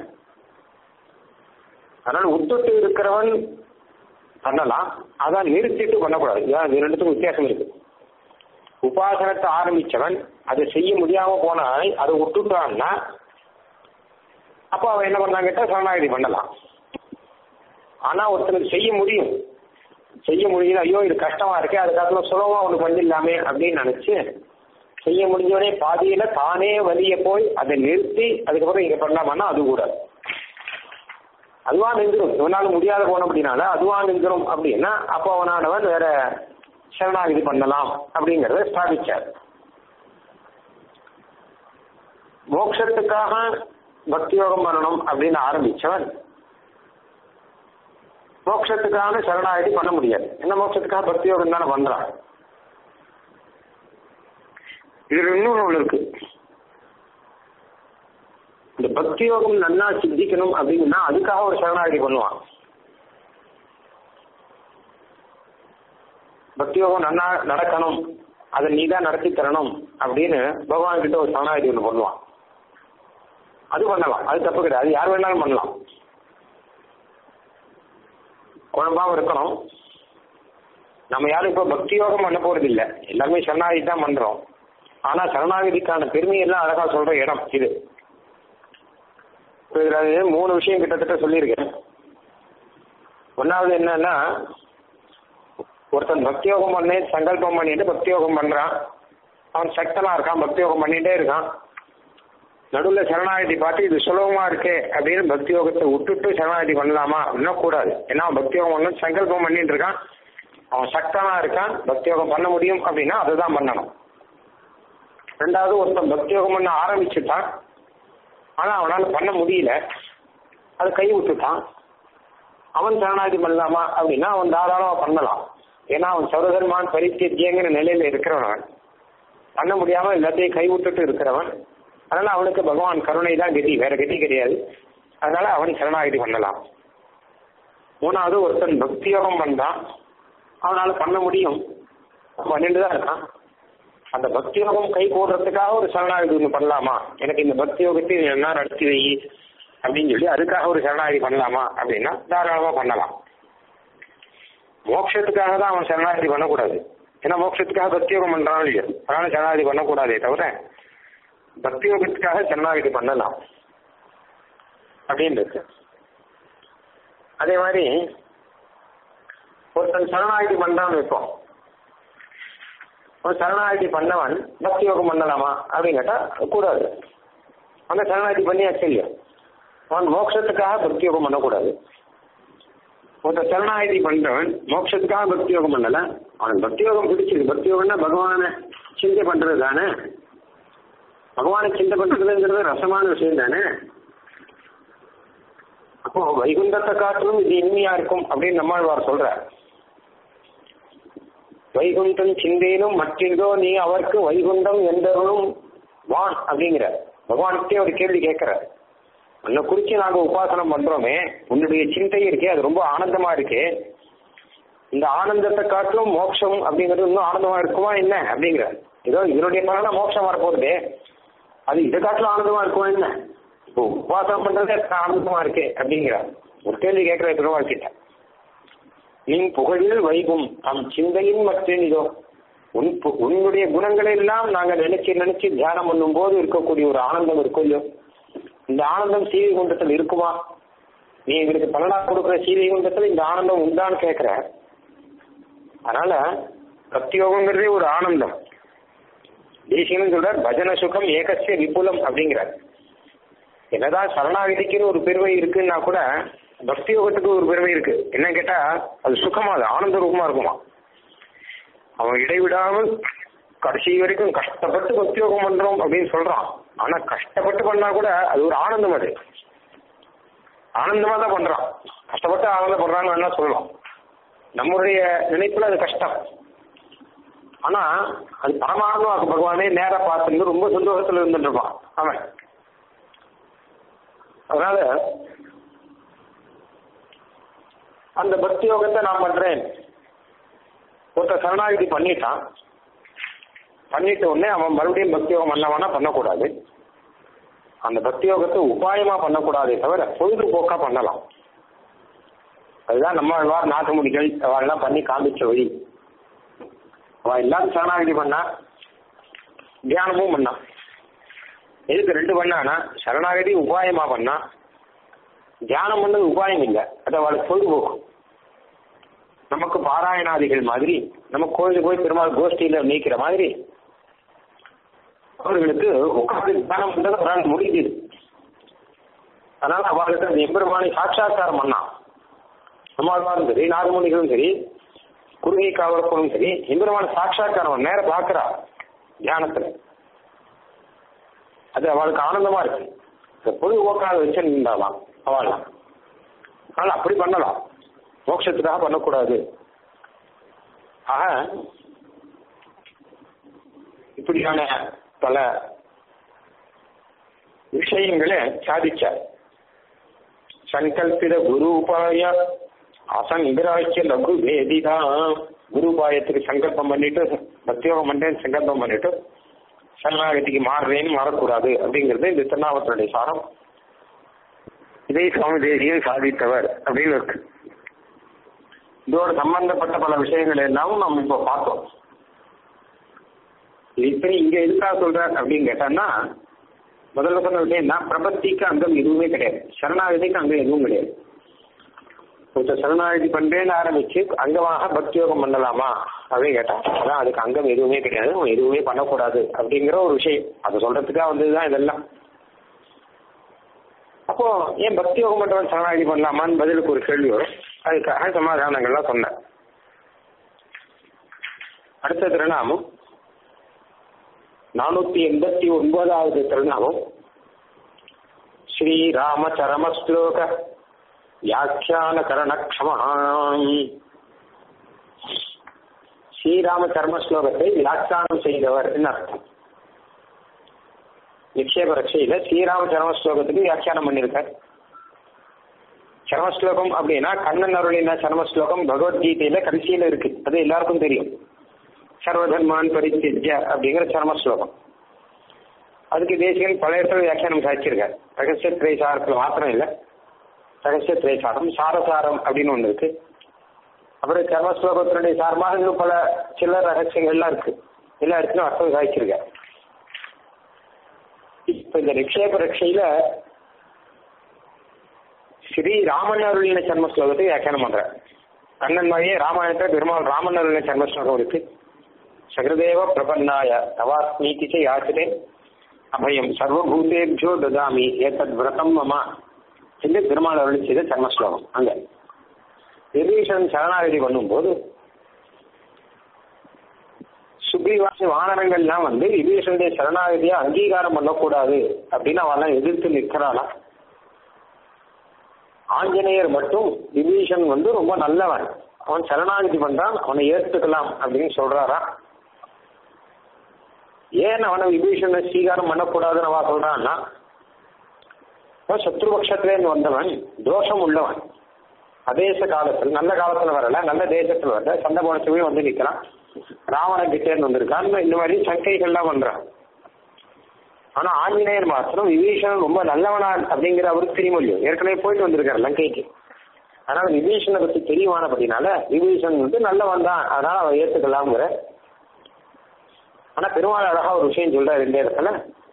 அதனால விட்டுட்டு இருக்கிறவன் பண்ணலாம் அதான் நிறுத்திட்டு பண்ணக்கூடாது இது ரெண்டுத்துக்கும் வித்தியாசம் இருக்கு உபாசனத்தை ஆரம்பிச்சவன் அதை செய்ய முடியாம போனால் அதை விட்டுட்டான்னா அப்போ அவன் என்ன பண்ணான் கேட்டா சரணாகதி பண்ணலாம் ஆனா ஒருத்தனுக்கு செய்ய முடியும் செய்ய முடியல ஐயோ இது கஷ்டமா இருக்கே அதுக்காக சுலபமா ஒண்ணு பண்ணிடலாமே அப்படின்னு நினைச்சு செய்ய முடிஞ்சவனே பாதியில தானே வலிய போய் அதை நிறுத்தி அதுக்கப்புறம் இங்க பண்ணலாமான்னா அது கூட அதுவா நின்றுடும் இவனால முடியாத போன அப்படின்னால அதுவா நின்றுடும் அப்படின்னா அப்போ அவனானவன் வேற சரணாகதி பண்ணலாம் அப்படிங்கறத ஸ்தாபிச்சார் மோட்சத்துக்காக பக்தி யோகம் பண்ணணும் அப்படின்னு ஆரம்பிச்சவன் மோட்சத்துக்கான சரணாகதி பண்ண முடியாது என்ன மோட்சத்துக்காக பக்தி யோகம் தானே பண்றான் இதுல இன்னொன்று ஒண்ணு இருக்கு இந்த பக்தி யோகம் நன்னா சித்திக்கணும் அப்படின்னா அதுக்காக ஒரு சரணாகதி பண்ணுவான் பக்தி யோகம் நன்னா நடக்கணும் அதை நீ தான் நடத்தி தரணும் அப்படின்னு பகவான் கிட்ட ஒரு சரணாகதி ஒன்று பண்ணுவான் அது பண்ணலாம் அது தப்பு கிடையாது அது யார் வேணாலும் பண்ணலாம் குழம்பாம இருக்கணும் நம்ம யாரும் இப்போ பக்தி யோகம் பண்ண போறது இல்லை எல்லாமே சரணாகதி தான் பண்றோம் ஆனா சரணாகதிக்கான பெருமையெல்லாம் அழகா சொல்ற இடம் இது இப்போ இதுல அது மூணு விஷயம் கிட்டத்தட்ட சொல்லியிருக்கேன் ஒன்னாவது என்னன்னா ஒருத்தன் பக்தி யோகம் பண்ணி சங்கல்பம் பண்ணிட்டு பக்தி யோகம் பண்றான் அவன் சக்தனா இருக்கான் பக்தி யோகம் பண்ணிட்டே இருக்கான் நடுவில் சரணாகதி பார்த்து இது சுலபமா இருக்கே அப்படின்னு பக்தி யோகத்தை விட்டுட்டு சரணாகதி பண்ணலாமா அப்படின்னா கூடாது ஏன்னா அவன் பக்தி யோகம் பண்ணு சங்கல்பம் பண்ணிட்டு இருக்கான் அவன் சக்தனா இருக்கான் பக்தி யோகம் பண்ண முடியும் அப்படின்னா அதுதான் பண்ணணும் ரெண்டாவது ஒருத்தன் பக்தி யோகம் பண்ண ஆரம்பிச்சுட்டான் ஆனா அவனால பண்ண முடியல அது கை விட்டுட்டான் அவன் சரணாகதி பண்ணலாமா அப்படின்னா அவன் தாராளமா பண்ணலாம் ஏன்னா அவன் சௌரதர்மான் பரித்தியங்கிற நிலையில இருக்கிறவன் பண்ண முடியாம எல்லாத்தையும் கை விட்டுட்டு இருக்கிறவன் அதனால அவனுக்கு பகவான் கருணை தான் கதி வேற கதி கிடையாது அதனால அவன் சரணாகதி பண்ணலாம் மூணாவது ஒருத்தன் பக்தி யோகம் பண்ணான் அவனால பண்ண முடியும் பண்ணிட்டு தான் இருக்கான் அந்த பக்தி யோகம் கை போடுறதுக்காக ஒரு சரணாகதி ஒன்று பண்ணலாமா எனக்கு இந்த பக்தி யோகத்தை என்ன நடத்தி வை அப்படின்னு சொல்லி அதுக்காக ஒரு சரணாகதி பண்ணலாமா அப்படின்னா தாராளமா பண்ணலாம் மோட்சத்துக்காக தான் அவன் சரணாகதி பண்ணக்கூடாது ஏன்னா மோட்சத்துக்காக பக்தி யோகம் பண்றான் இல்லையோ அதனால சரணாகதி பண்ணக்கூடாதே தவிர பக்தி யோகத்துக்காக சரணாகதி பண்ணலாம் அப்படின்னு இருக்கு அதே மாதிரி ஒருத்தன் சரணாகதி பண்றான்னு வைப்போம் ஒரு சரணாகதி பண்ணவன் பக்தி யோகம் பண்ணலாமா அப்படின்னு கேட்டா கூடாது அந்த சரணாகதி பண்ணியாச்சு இல்லையா அவன் மோட்சத்துக்காக பக்தி யோகம் பண்ணக்கூடாது ஒருத்தர் சரணாகதி பண்றவன் மோட்சத்துக்காக பக்தி யோகம் பண்ணல அவன் பக்தி யோகம் பிடிச்சது பக்தி யோகம்னா பகவான சிந்தை பண்றது தானே பகவானை சிந்தை பண்றதுங்கிறது ரசமான விஷயம் தானே அப்போ வைகுண்டத்தை காட்டிலும் இது இனிமையா இருக்கும் அப்படின்னு நம்மாழ்வார் சொல்ற வைகுண்டம் சிந்தேனும் மற்றின்றோ நீ அவருக்கு வைகுண்டம் எந்தவனும் வான் அப்படிங்கிற பகவானுக்கே ஒரு கேள்வி கேட்கிற உன்னை குறிச்சு நாங்க உபாசனம் பண்றோமே உன்னுடைய சிந்தை இருக்கே அது ரொம்ப ஆனந்தமா இருக்கே இந்த ஆனந்தத்தை காட்டிலும் மோட்சம் அப்படிங்கிறது இன்னும் ஆனந்தமா இருக்குமா என்ன அப்படிங்கிற ஏதோ இதனுடைய பலனா மோட்சம் வரப்போகுது அது இதை காட்டிலும் ஆனந்தமா இருக்குமா என்ன இப்போ உபாசனம் பண்றதே ஆனந்தமா இருக்கே அப்படிங்கிற ஒரு கேள்வி கேட்கிற பெருமாள் கிட்ட நீ புகழில் வைகும் நம் சிந்தையின் மற்றும் இதோ உன் பு- உன்னுடைய குணங்களை எல்லாம் நாங்க நினைச்சு நினைச்சு தியானம் பண்ணும் போது இருக்கக்கூடிய ஒரு ஆனந்தம் இருக்கும் இல்லையோ இந்த ஆனந்தம் சீவை குண்டத்தில் இருக்குமா நீ எங்களுக்கு பலனா கொடுக்குற சீவை குண்டத்தில் இந்த ஆனந்தம் உண்டான்னு கேட்கிற அதனால பக்தியோகங்கிறதே ஒரு ஆனந்தம் தேசிகனும் சொல்றார் பஜன சுகம் ஏகசிய விபுலம் அப்படிங்கிறார் என்னதான் சரணாகதிக்குன்னு ஒரு பெருமை இருக்குன்னா கூட பக்தி யோகத்துக்கு ஒரு பெருமை இருக்கு என்ன கேட்டா அது சுகமா அது ஆனந்த ரூபமா இருக்குமா அவன் இடைவிடாமல் கடைசி வரைக்கும் கஷ்டப்பட்டு பக்தி யோகம் பண்றோம் அப்படின்னு சொல்றான் ஆனா கஷ்டப்பட்டு பண்ணா கூட அது ஒரு ஆனந்தம் அது ஆனந்தமா தான் பண்றான் கஷ்டப்பட்டு ஆனந்தப்படுறான்னு வேணா சொல்லலாம் நம்மளுடைய நினைப்புல அது கஷ்டம் ஆனா அது பரமானந்தம் பகவானே நேரா பார்த்துட்டு ரொம்ப சந்தோஷத்துல இருந்துட்டு இருப்பான் அவன் அதனால அந்த பக்தி யோகத்தை நான் பண்றேன் ஒருத்தர் சரணாகிதி பண்ணிட்டான் பண்ணிட்ட உடனே அவன் மறுபடியும் பக்தி யோகம் பண்ணவனா பண்ணக்கூடாது அந்த பக்தி யோகத்தை உபாயமா பண்ணக்கூடாதே தவிர பொழுதுபோக்கா பண்ணலாம் அதுதான் நம்ம வாழ்வார் நாட்டுமுடிகள் அவெல்லாம் பண்ணி காமிச்ச வழி அவ எல்லாரும் சரணாகிதி பண்ணா தியானமும் பண்ணா எதுக்கு ரெண்டு பண்ணானா சரணாகதி உபாயமா பண்ணா தியானம் பண்ணது உபாயம் இல்லை அது அவளுக்கு பொழுதுபோக்கு நமக்கு பாராயணாதிகள் மாதிரி நம்ம கோயிலுக்கு போய் பெருமாள் கோஷ்டியில நீக்கிற மாதிரி அவர்களுக்கு உட்கார்ந்து தியானம் பண்றது அவரால் முடியுது அதனால அவளுக்கு அந்த எம்பெருமானை சாட்சாத்காரம் பண்ணான் நம்மாழ்வாரும் சரி நாகமணிகளும் சரி குருகை காவலர்களும் சரி எம்பெருமான சாட்சாத்காரம் நேர பார்க்கிறா தியானத்துல அது அவளுக்கு ஆனந்தமா இருக்கு இந்த பொழுதுபோக்காக வச்சிருந்தாலாம் அவளாம் அதனால அப்படி பண்ணலாம் மோட்சத்துக்காக பண்ணக்கூடாது ஆக இப்படியான பல விஷயங்களை சாதிச்சார் சங்கல்பித குரு உபாய அசங்கிராக்கிய லகு வேதிதா குரு உபாயத்துக்கு சங்கல்பம் பண்ணிட்டு பக்தியோகம் பண்றேன்னு சங்கல்பம் பண்ணிட்டு சரணாகதிக்கு மாறுறேன்னு மாறக்கூடாது அப்படிங்கிறது இந்த திருநாமத்தினுடைய சாரம் இதை சுவாமி தேசியம் சாதித்தவர் அப்படின்னு இருக்கு இதோட சம்பந்தப்பட்ட பல விஷயங்கள் எல்லாமும் நம்ம இப்போ பார்த்தோம் இது இப்படி இங்க எதுக்காக சொல்ற அப்படின்னு கேட்டான்னா முதல்ல சொன்ன விஷயம்னா பிரபத்திக்கு அங்கம் எதுவுமே கிடையாது சரணாகதிக்கு அங்கம் எதுவும் கிடையாது ஒருத்தர் சரணாகதி பண்றேன்னு ஆரம்பிச்சு அங்கமாக பக்தி யோகம் பண்ணலாமா அப்படின்னு கேட்டா அதான் அதுக்கு அங்கம் எதுவுமே கிடையாது அவன் எதுவுமே பண்ணக்கூடாது அப்படிங்கிற ஒரு விஷயம் அதை சொல்றதுக்காக வந்ததுதான் இதெல்லாம் அப்போ ஏன் பக்தி யோகம் பண்றவன் சரணாகதி பண்ணலாமான்னு பதிலுக்கு ஒரு கேள்வி வரும் அதுக்காக சமாதானங்கள்லாம் சொன்னேன் அடுத்த திருநாமம் நானூத்தி எண்பத்தி ஒன்பதாவது திருநாமம் ஸ்ரீராம சரமஸ்லோக வியாக்கியான கரணக்ஷமாம் ஸ்ரீராம சர்ம ஸ்லோகத்தை வியாக்கியானம் செய்தவர் அர்த்தம் நிக்ஷேப ரட்சையில ஸ்ரீராம சரம ஸ்லோகத்துக்கு வியாக்கியானம் பண்ணியிருக்கார் சரமஸ்லோகம் அப்படின்னா கண்ணன் அருளின சரமஸ்லோகம் பகவத்கீதையில கடைசியில இருக்கு அது எல்லாருக்கும் தெரியும் சர்வதர்மான் பரித்திய அப்படிங்கிற சரமஸ்லோகம் அதுக்கு தேசிகன் பல இடத்துல வியாக்கியானம் சாதிச்சிருக்கார் ரகசிய திரைசாரத்தில் மாத்திரம் இல்லை ரகசிய திரைசாரம் சாரசாரம் அப்படின்னு ஒன்று இருக்கு அப்புறம் சர்மஸ்லோகத்தினுடைய சாரமாக இன்னும் பல சில ரகசியங்கள்லாம் இருக்கு எல்லா இடத்துலையும் அர்த்தம் சாதிச்சிருக்கார் இப்ப இந்த நிக்ஷேப ரட்சையில ஸ்ரீ ராமன் அருளின சர்ம ஸ்லோகத்தை வியாக்கியானம் பண்ற கண்ணன் மாதிரியே ராமாயணத்துல பெருமாள் ராமன் அருளின சர்ம ஸ்லோகம் இருக்கு சகதேவ பிரபன்னாய தவாஸ்மீதி ச யாச்சிரே அபயம் சர்வபூதேபியோ ததாமி ஏதத் விரதம் மமா என்று பெருமாள் அருளி செய்த சர்ம ஸ்லோகம் அங்க விபீஷன் சரணாகதி பண்ணும்போது சுக்ரீவாசி வானரங்கள்லாம் வந்து விபீஷனுடைய சரணாகதியை அங்கீகாரம் பண்ணக்கூடாது அப்படின்னு அவெல்லாம் எதிர்த்து நிற்கிறாளாம் ஆஞ்சநேயர் மட்டும் விபீஷன் வந்து ரொம்ப நல்லவன் அவன் சரணாகதி பண்றான் அவனை ஏற்றுக்கலாம் அப்படின்னு சொல்றாரா ஏன் அவனை விபீஷனை ஸ்வீகாரம் பண்ணக்கூடாதுன்னு அவன் சொல்றான்னா அவன் சத்ருபக்ஷத்திலேருந்து வந்தவன் தோஷம் உள்ளவன் அதேச காலத்தில் நல்ல காலத்துல வரல நல்ல தேசத்துல வரல சண்டை போனச்சுமே வந்து நிக்கிறான் ராவணன் கிட்டேருந்து வந்திருக்கான் இந்த மாதிரி சங்கைகள்லாம் பண்றான் ஆனா ஆஞ்சநேயர் மாத்திரம் விபீஷணன் ரொம்ப நல்லவனா அப்படிங்கிற அவருக்கு தெரியுமோ இல்லையோ ஏற்கனவே போயிட்டு வந்திருக்காரு லங்கைக்கு அதனால விபீஷனை பத்தி தெரியுமானபடினால விபீஷன் வந்து நல்லவன் தான் அதனால அவன் ஏத்துக்கலாம்ங்கிற ஆனா பெருமாள் அழகா ஒரு விஷயம் சொல்றாரு இந்த இடத்துல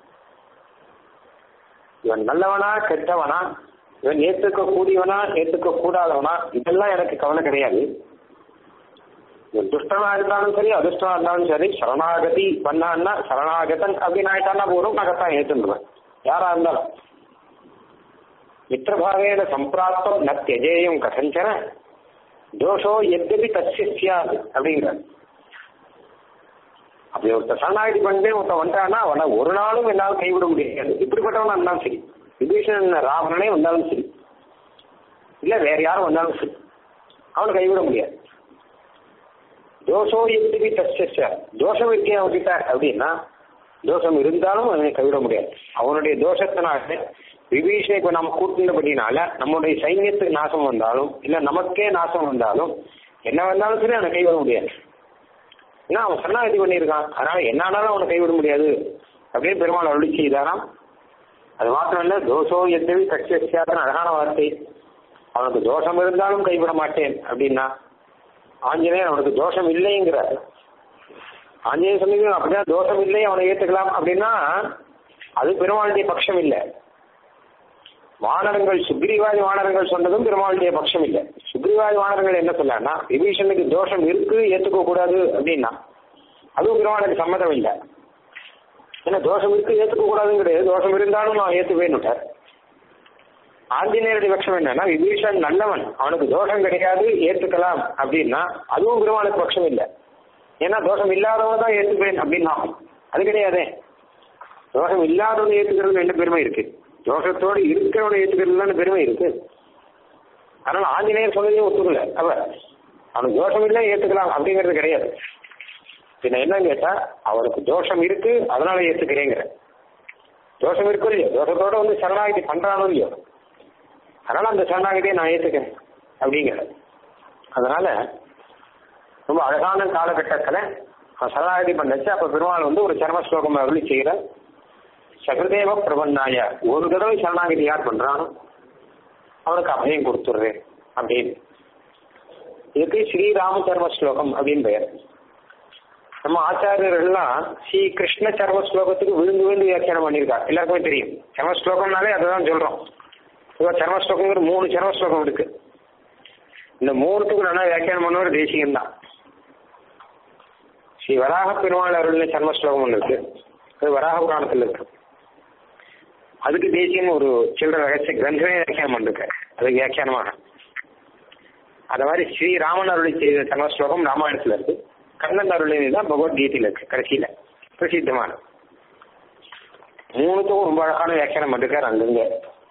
இவன் நல்லவனா கெட்டவனா இவன் ஏத்துக்க கூடியவனா ஏத்துக்க கூடாதவனா இதெல்லாம் எனக்கு கவலை கிடையாது இவன் துஷ்டனா இருந்தாலும் சரி அதிர்ஷ்டமா இருந்தாலும் சரி சரணாகதி பண்ணான்னா சரணாகதன் அப்படின்னு ஆயிட்டான்னா போதும் நகத்தான் ஏத்துருவேன் யாரா இருந்தாலும் மித்திரபாவேன சம்பிராப்தம் ந தியஜேயம் கசஞ்சன தோஷோ எத்தபி தஸ்ய சியாது அப்படிங்கிறார் அப்படி ஒருத்தர் சரணாகதி பண்ணே ஒருத்தன் வந்துட்டான்னா அவனை ஒரு நாளும் என்னால் கைவிட முடியாது இப்படிப்பட்டவனா இருந்தாலும் சரி விபீஷணன் ராவணனே வந்தாலும் சரி இல்ல வேற யாரும் வந்தாலும் சரி அவனை கைவிட முடியாது தோஷோ எத்திரி தஸ்ய தோஷம் இருக்கே அவன்கிட்ட அப்படின்னா தோஷம் இருந்தாலும் அவனை கைவிட முடியாது அவனுடைய தோஷத்தினால விபீஷனை இப்ப நம்ம கூட்டினபடினால நம்முடைய சைன்யத்துக்கு நாசம் வந்தாலும் இல்ல நமக்கே நாசம் வந்தாலும் என்ன வந்தாலும் சரி அவனை கைவிட முடியாது ஏன்னா அவன் சரணாகதி பண்ணியிருக்கான் அதனால என்ன ஆனாலும் அவனை கைவிட முடியாது அப்படின்னு பெருமாள் அருளி செய்தாராம் அது மாத்திரம் இல்ல தோஷோ எத்தவி கட்சியாதன அழகான வார்த்தை அவனுக்கு தோஷம் இருந்தாலும் கைவிட மாட்டேன் அப்படின்னா ஆஞ்சநேயர் அவனுக்கு தோஷம் இல்லைங்கிறார் ஆஞ்சநேயர் சொன்னீங்க அப்படின்னா தோஷம் இல்லை அவனை ஏத்துக்கலாம் அப்படின்னா அது பெருமாளுடைய பட்சம் இல்லை வானரங்கள் சுக்ரீவாதி வானரங்கள் சொன்னதும் பெருமாளுடைய பட்சம் இல்லை சுக்ரீவாதி வானரங்கள் என்ன சொன்னான்னா விபீஷனுக்கு தோஷம் இருக்கு ஏத்துக்க கூடாது அப்படின்னா அதுவும் பெருமாளுக்கு சம்மதம் இல்லை ஏன்னா தோஷம் இருக்கு ஏத்துக்க கூடாதுன்னு கிடையாது தோஷம் இருந்தாலும் நான் ஏத்துவேன்னுட்டார் ஆஞ்சநேயருடைய பட்சம் என்னன்னா விபீஷன் நல்லவன் அவனுக்கு தோஷம் கிடையாது ஏத்துக்கலாம் அப்படின்னா அதுவும் பெருமாளுக்கு பட்சம் இல்லை ஏன்னா தோஷம் இல்லாதவன் தான் ஏத்துப்பேன் அப்படின்னா அது கிடையாதே தோஷம் இல்லாதவன் ஏத்துக்கிறது என்ன பெருமை இருக்கு தோஷத்தோடு இருக்கிறவனை ஏத்துக்கிறதுல பெருமை இருக்கு அதனால ஆஞ்சநேயர் சொன்னதையும் ஒத்துக்கல அவர் அவனுக்கு தோஷம் இல்லை ஏத்துக்கலாம் அப்படிங்கிறது கிடையாது பின்ன என்னன்னு கேட்டா அவருக்கு தோஷம் இருக்கு அதனால ஏத்துக்கிறேங்கிற தோஷம் இருக்கோ இல்லையோ தோஷத்தோட வந்து சரணாகதி பண்றானோ இல்லையோ அதனால அந்த சரணாகதியை நான் ஏத்துக்கிறேன் அப்படிங்கிற அதனால ரொம்ப அழகான காலகட்டத்துல அவன் சரணாகதி பண்ணச்சு அப்ப பெருமாள் வந்து ஒரு சர்ம ஸ்லோகம் அருளி செய்கிற சகதேவ பிரபன்னாய ஒரு தடவை சரணாகதி யார் பண்றானோ அவனுக்கு அபயம் கொடுத்துடுறேன் அப்படின்னு இதுக்கு ஸ்ரீராம சர்ம ஸ்லோகம் அப்படின்னு பெயர் நம்ம ஆச்சாரியர்கள்லாம் ஸ்ரீ கிருஷ்ண சர்ம ஸ்லோகத்துக்கு விழுந்து விழுந்து வியாக்கியானம் பண்ணியிருக்காங்க எல்லாருக்குமே தெரியும் சர்ம ஸ்லோகம்னாலே அதுதான் சொல்றோம் இப்போ சர்ம ஸ்லோகங்கிற மூணு சர்ம ஸ்லோகம் இருக்கு இந்த மூணுத்துக்கும் நல்லா வியாக்கியானம் பண்ணவர் தேசியம் தான் ஸ்ரீ வராக பெருமாள் அருள்னு சர்ம ஸ்லோகம் ஒன்று இருக்கு அது வராக புராணத்தில் இருக்கு அதுக்கு தேசியம் ஒரு சில்லற ரகசிய கிரந்தமே வியாக்கியானம் பண்ணிருக்காரு அது வியாக்கியானமாக அது மாதிரி ஸ்ரீ ராமன் அருளை செய்த சர்ம ஸ்லோகம் ராமாயணத்துல இருக்கு கண்ணன் அருளை தான் பகவத்கீதையில இருக்கு கடைசியில பிரசித்தமான மூணுத்துக்கும் ரொம்ப அழகான வியாக்கியானம் பண்ணிருக்காரு அங்கங்க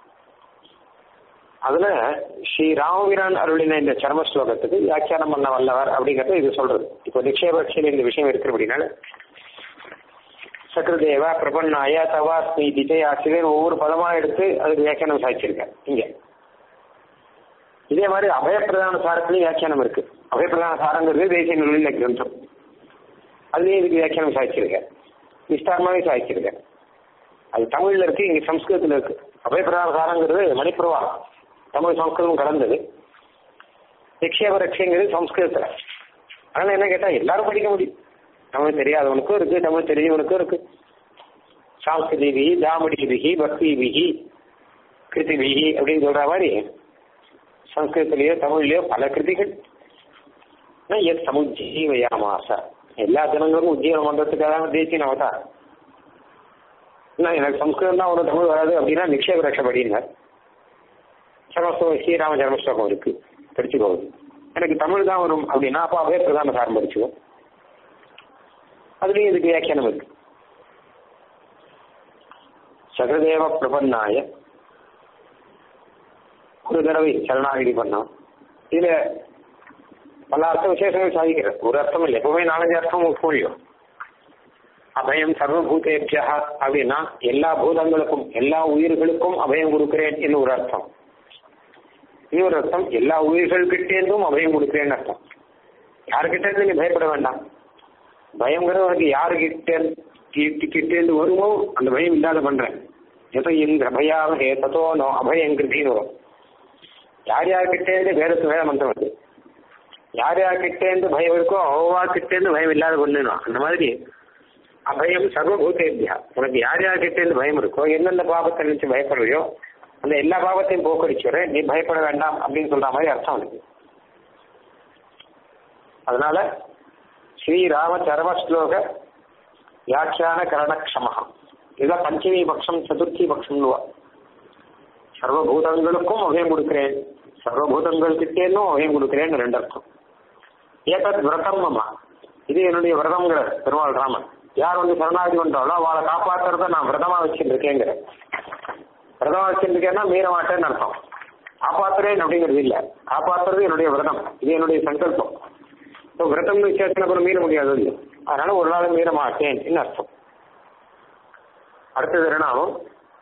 அதுல ஸ்ரீ ராமவீரன் அருளின இந்த சர்ம ஸ்லோகத்துக்கு வியாக்கியானம் பண்ண வல்லவர் அப்படிங்கறது இது சொல்றது இப்போ நிக்ஷேபக்ஷன் இந்த விஷயம் இருக்கு அப்படின்னால சக்கரதேவா பிரபன்னாய தவாஸ்மி திஜய் ஆசிரியர் ஒவ்வொரு பதமா எடுத்து அதுக்கு வியாக்கியானம் சாதிச்சிருக்கார் இங்க இதே மாதிரி அபயப்பிரதான சாரத்திலையும் வியாக்கியானம் இருக்கு அபயப்பிரதான சாரங்கிறது தேசிய நூலில் கிரந்தம் அதுலயும் இதுக்கு வியாக்கியானம் சாதிச்சிருக்கேன் விஸ்தாரமாவே சாதிச்சிருக்கேன் அது தமிழ்ல இருக்கு இங்க சம்ஸ்கிருதத்துல இருக்கு அபயப்பிரதான சாரங்கிறது மணிப்பிரவா தமிழ் சம்ஸ்கிருதம் கலந்தது நிக்ஷேப ரக்ஷங்கிறது சம்ஸ்கிருதத்துல அதனால என்ன கேட்டா எல்லாரும் படிக்க முடியும் தமிழ் தெரியாதவனுக்கும் இருக்கு தமிழ் தெரிஞ்சவனுக்கும் இருக்கு சாஸ்கிருதி விகி தாமடி விகி பக்தி விகி கிருதி விகி அப்படின்னு சொல்ற மாதிரி சம்ஸ்கிருதத்திலேயோ தமிழ்லயோ பல கிருதிகள் எஸ் சமுஜீவயாமாச எல்லா ஜனங்களுக்கும் உஜ்ஜீவனம் பண்றதுக்காக தேசிய அவதார் எனக்கு சம்ஸ்கிருதம் தான் ஒரு தமிழ் வராது அப்படின்னா நிக்ஷேப ரஷபடினார் சமஸ்தம் ஸ்ரீராம ஜென்மஸ்லோகம் இருக்கு படிச்சுக்கோங்க எனக்கு தமிழ் தான் வரும் அப்படின்னா அப்போ அவே பிரதான சாரம் படிச்சுக்கோ அதுலயும் இதுக்கு வியாக்கியானம் இருக்கு சகதேவ பிரபன்னாய ஒரு தடவை சரணாகிதி பண்ணோம் இதுல பல அர்த்த விசேஷங்கள் சாதிக்கிறது ஒரு அர்த்தம் இல்லை எப்பவுமே நாலஞ்சு அர்த்தம் புரியும் அபயம் சர்வபூதேபியா அப்படின்னா எல்லா பூதங்களுக்கும் எல்லா உயிர்களுக்கும் அபயம் கொடுக்கிறேன் என்று ஒரு அர்த்தம் இன்னொரு அர்த்தம் எல்லா உயிர்கள்கிட்டேருந்தும் அபயம் கொடுக்கிறேன்னு அர்த்தம் யாருக்கிட்ட இருந்து நீ பயப்பட வேண்டாம் பயங்கிறது உனக்கு யாருக்கிட்ட கிட்டேருந்து வருமோ அந்த பயம் இல்லாத பண்றேன் எதோ இந்த பயாக ஏதோ நோ அபயங்கிருத்தின்னு வரும் யார் யார்கிட்டேருந்து வேதத்து வேத மந்திரம் வருது யார் யார்கிட்டேருந்து பயம் இருக்கோ அவ்வாக்கிட்டேருந்து பயம் இல்லாத பண்ணணும் அந்த மாதிரி அபயம் சர்வபூதேபியா உனக்கு யார் யார்கிட்டேருந்து பயம் இருக்கோ எந்தெந்த பாவத்தை நினைச்சு பயப்படுறியோ அந்த எல்லா பாவத்தையும் போக்கடிச்சுறேன் நீ பயப்பட வேண்டாம் அப்படின்னு சொல்ற மாதிரி அர்த்தம் இருக்கு அதனால ஸ்ரீராம சரம ஸ்லோக வியாக்கியான கரணக்ஷமகம் இதான் பஞ்சமி பட்சம் சதுர்த்தி பட்சம்னுவா சர்வபூதங்களுக்கும் அபயம் கொடுக்கிறேன் சர்வபூதங்கள்கிட்டேனும் அபயம் கொடுக்கிறேன்னு ரெண்டு அர்த்தம் ஏதத் விரதம் அம்மா இது என்னுடைய விரதங்கிற பெருமாள் ராமன் யார் வந்து சரணாகதி பண்றாளோ அவளை காப்பாத்துறத நான் விரதமா வச்சுருக்கேங்கிற விரதமா வச்சிருக்கேன்னா மீற மாட்டேன்னு அர்த்தம் காப்பாத்துறேன் அப்படிங்கிறது இல்ல காப்பாத்துறது என்னுடைய விரதம் இது என்னுடைய சங்கல்பம் இப்போ விரதம் விசேஷம் அப்புறம் மீற முடியாது இல்லையோ அதனால ஒரு நாள் மீற மாட்டேன் அர்த்தம் அடுத்தது திருநாமம்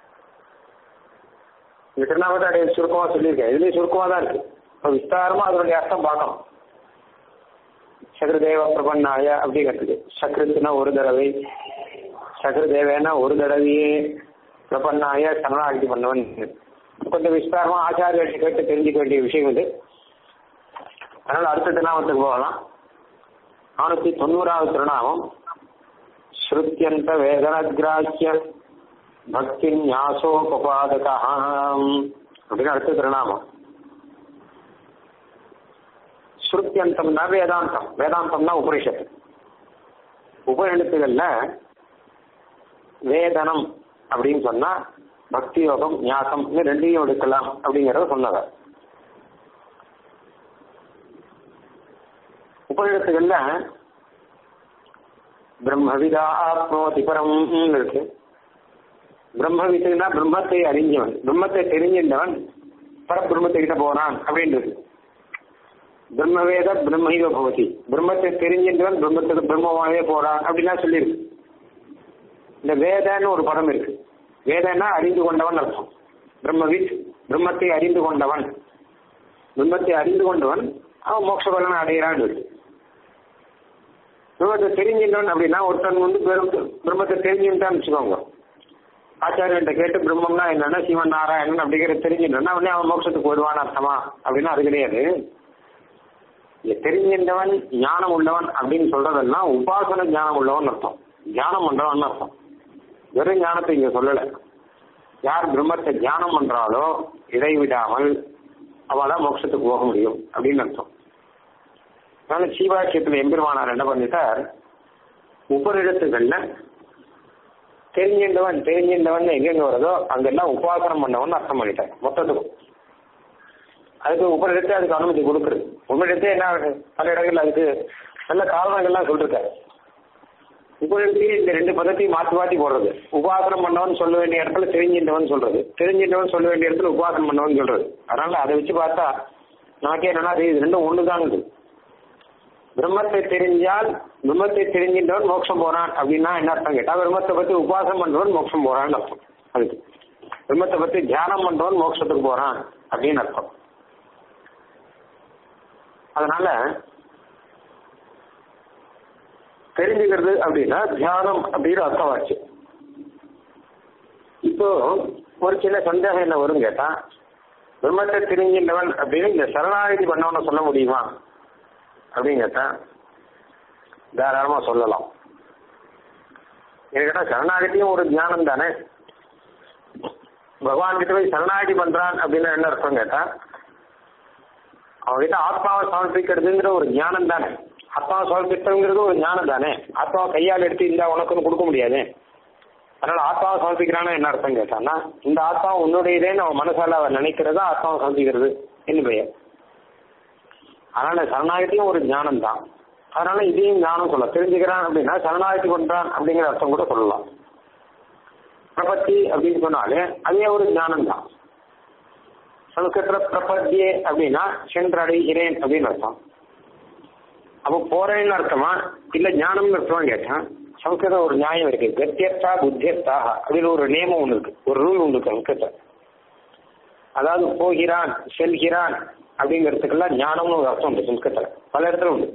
இந்த திருநாமத்தை அடைய சுருக்கமா சொல்லியிருக்கேன் இதுலயும் சுருக்கமா தான் இருக்கு இப்போ விஸ்தாரமா அதனுடைய அர்த்தம் பார்க்கணும் சக்கரதேவ பிரபன்னாய அப்படிங்கிறது சக்கரத்துனா ஒரு தடவை சக்கரதேவேனா ஒரு தடவையே பிரபன்னாய சரணாகதி பண்ணவன் கொஞ்சம் விஸ்தாரமா ஆச்சாரியர்கள் கேட்டு தெரிஞ்சுக்க வேண்டிய விஷயம் இது அதனால அடுத்த திருநாமத்துக்கு போகலாம் நானூத்தி தொண்ணூறாவது திருநாமம் ஸ்ருத்தியந்த வேதனகிராஹ்ய பக்தி ஞாசோபாதகா அப்படின்னு அடுத்த திருநாமம் ஸ்ருத்தியந்தம்னா வேதாந்தம் வேதாந்தம்னா உபனிஷத்து உபநிஷத்துகள்ல வேதனம் அப்படின்னு சொன்னா பக்தி யோகம் ஞாசம் இது ரெண்டையும் எடுக்கலாம் அப்படிங்கறத சொன்னவர் உபநிஷத்துகள்ல பிரம்மவிதா ஆத்மோதி பரம் இருக்கு பிரம்மவித்துனா பிரம்மத்தை அறிஞ்சவன் பிரம்மத்தை தெரிஞ்சின்றவன் பரபிரம்மத்துக்கிட்ட போறான் அப்படின்றது பிரம்மவேத பிரம்மைவ பவதி பிரம்மத்தை தெரிஞ்சின்றவன் பிரம்மத்துக்கு பிரம்மமாவே போறான் அப்படின்லாம் சொல்லியிருக்கு இந்த வேதன்னு ஒரு பதம் இருக்கு வேதன்னா அறிந்து கொண்டவன் அர்த்தம் பிரம்மவித் பிரம்மத்தை அறிந்து கொண்டவன் பிரம்மத்தை அறிந்து கொண்டவன் அவன் மோட்ச பலனை அடையிறான்னு இருக்கு பிரம்மத்தை தெரிஞ்சின்றவன் அப்படின்னா ஒருத்தன் வந்து பெரும் பிரம்மத்தை தெரிஞ்சுட்டான்னு வச்சுக்கோங்க ஆச்சாரியன்ட்ட கேட்டு பிரம்மம்னா என்னன்னா சிவன் நாராயணன் அப்படிங்கிறது தெரிஞ்சுட்டா உடனே அவன் மோட்சத்துக்கு வருவான்னு அர்த்தமா அப்படின்னா அது கிடையாது இங்க தெரிஞ்சின்றவன் ஞானம் உள்ளவன் அப்படின்னு சொல்றதெல்லாம் உபாசன ஞானம் உள்ளவன் அர்த்தம் தியானம் பண்றவன் அர்த்தம் வெறும் ஞானத்தை இங்க சொல்லல யார் பிரம்மத்தை தியானம் பண்றாலோ இடைவிடாமல் அவதான் மோட்சத்துக்கு போக முடியும் அப்படின்னு அர்த்தம் அதனால சீவாட்சியத்துல எம்பெருமானார் என்ன பண்ணிட்டார் உபரிடத்துகள்ல தெரிஞ்சின்றவன் தெரிஞ்சின்றவன் எங்கெங்க வருதோ அங்கெல்லாம் உபாசனம் பண்ணவன் அர்த்தம் பண்ணிட்டார் மொத்தத்துக்கும் அதுக்கு உபரிடத்தை அதுக்கு அனுமதி கொடுக்குறது உபரிடத்தை என்ன பல இடங்கள்ல அதுக்கு நல்ல காரணங்கள்லாம் சொல்லிருக்காரு உபரிடத்தையும் இந்த ரெண்டு பதத்தையும் மாற்றி மாற்றி போடுறது உபாசனம் பண்ணவன் சொல்ல வேண்டிய இடத்துல தெரிஞ்சின்றவன் சொல்றது தெரிஞ்சின்றவன் சொல்ல வேண்டிய இடத்துல உபாசனம் பண்ணவன் சொல்றது அதனால அதை வச்சு பார்த்தா நமக்கே என்னன்னா அது இது ரெண்டும் ஒண்ணுதானுது பிரம்மத்தை தெரிஞ்சால் பிரம்மத்தை தெரிஞ்சின்றவன் மோட்சம் போறான் அப்படின்னா என்ன அர்த்தம் கேட்டா பிரம்மத்தை பத்தி உபாசனம் பண்றவன் மோட்சம் போறான்னு அர்த்தம் அதுக்கு பிரம்மத்தை பத்தி தியானம் பண்றவன் மோட்சத்துக்கு போறான் அப்படின்னு அர்த்தம் அதனால தெரிஞ்சுக்கிறது அப்படின்னா தியானம் அப்படின்னு அர்த்தம் ஆச்சு இப்போ ஒரு சின்ன சந்தேகம் என்ன வரும் கேட்டா பிரம்மத்தை தெரிஞ்சின்றவன் அப்படின்னு இந்த சரணாகதி பண்ணவன சொல்ல முடியுமா அப்படின்னு கேட்டா தாராளமா சொல்லலாம் கேட்டா சரணாகதியும் ஒரு ஞானம் தானே பகவான் கிட்ட போய் சரணாகதி பண்றான் அப்படின்னு என்ன அர்த்தம் கேட்டா அவன்கிட்ட ஆத்மாவை சமர்ப்பிக்கிறதுங்கிற ஒரு ஞானம் தானே ஆத்மாவை சமர்ப்பித்தங்கிறது ஒரு ஞானம் தானே ஆத்மாவை கையால் எடுத்து இந்த உனக்குன்னு கொடுக்க முடியாது அதனால ஆத்மாவை சமர்ப்பிக்கிறான்னா என்ன அர்த்தம் கேட்டான்னா இந்த ஆத்மா உன்னுடையதேன்னு அவன் மனசால அவன் நினைக்கிறதா ஆத்மாவை சமர்ப்பிக்கிறது என்று பெயர் அதனால சரணாகதியும் ஒரு ஞானம் தான் அதனால இதையும் ஞானம் சொல்ல தெரிஞ்சுக்கிறான் அப்படின்னா சரணாகதி பண்றான் அப்படிங்கிற அர்த்தம் கூட சொல்லலாம் பிரபத்தி அப்படின்னு சொன்னாலே அதே ஒரு ஞானம் தான் சமஸ்கிருத்துல பிரபத்தியே அப்படின்னா சென்றடைகிறேன் அப்படின்னு அர்த்தம் அப்போ போறேன்னு அர்த்தமா இல்ல ஞானம்னு அர்த்தமா கேட்டேன் சமஸ்கிருதம் ஒரு நியாயம் இருக்கு கத்தியர்த்தா புத்தியர்த்தா அப்படின்னு ஒரு நியமம் ஒன்று இருக்கு ஒரு ரூல் ஒன்று இருக்கு சமஸ்கிருதம் அதாவது போகிறான் செல்கிறான் அப்படிங்கிறதுக்கெல்லாம் ஞானம்னு ஒரு அர்த்தம் உண்டு சம்ஸ்கிருதத்தில் பல இடத்துல உண்டு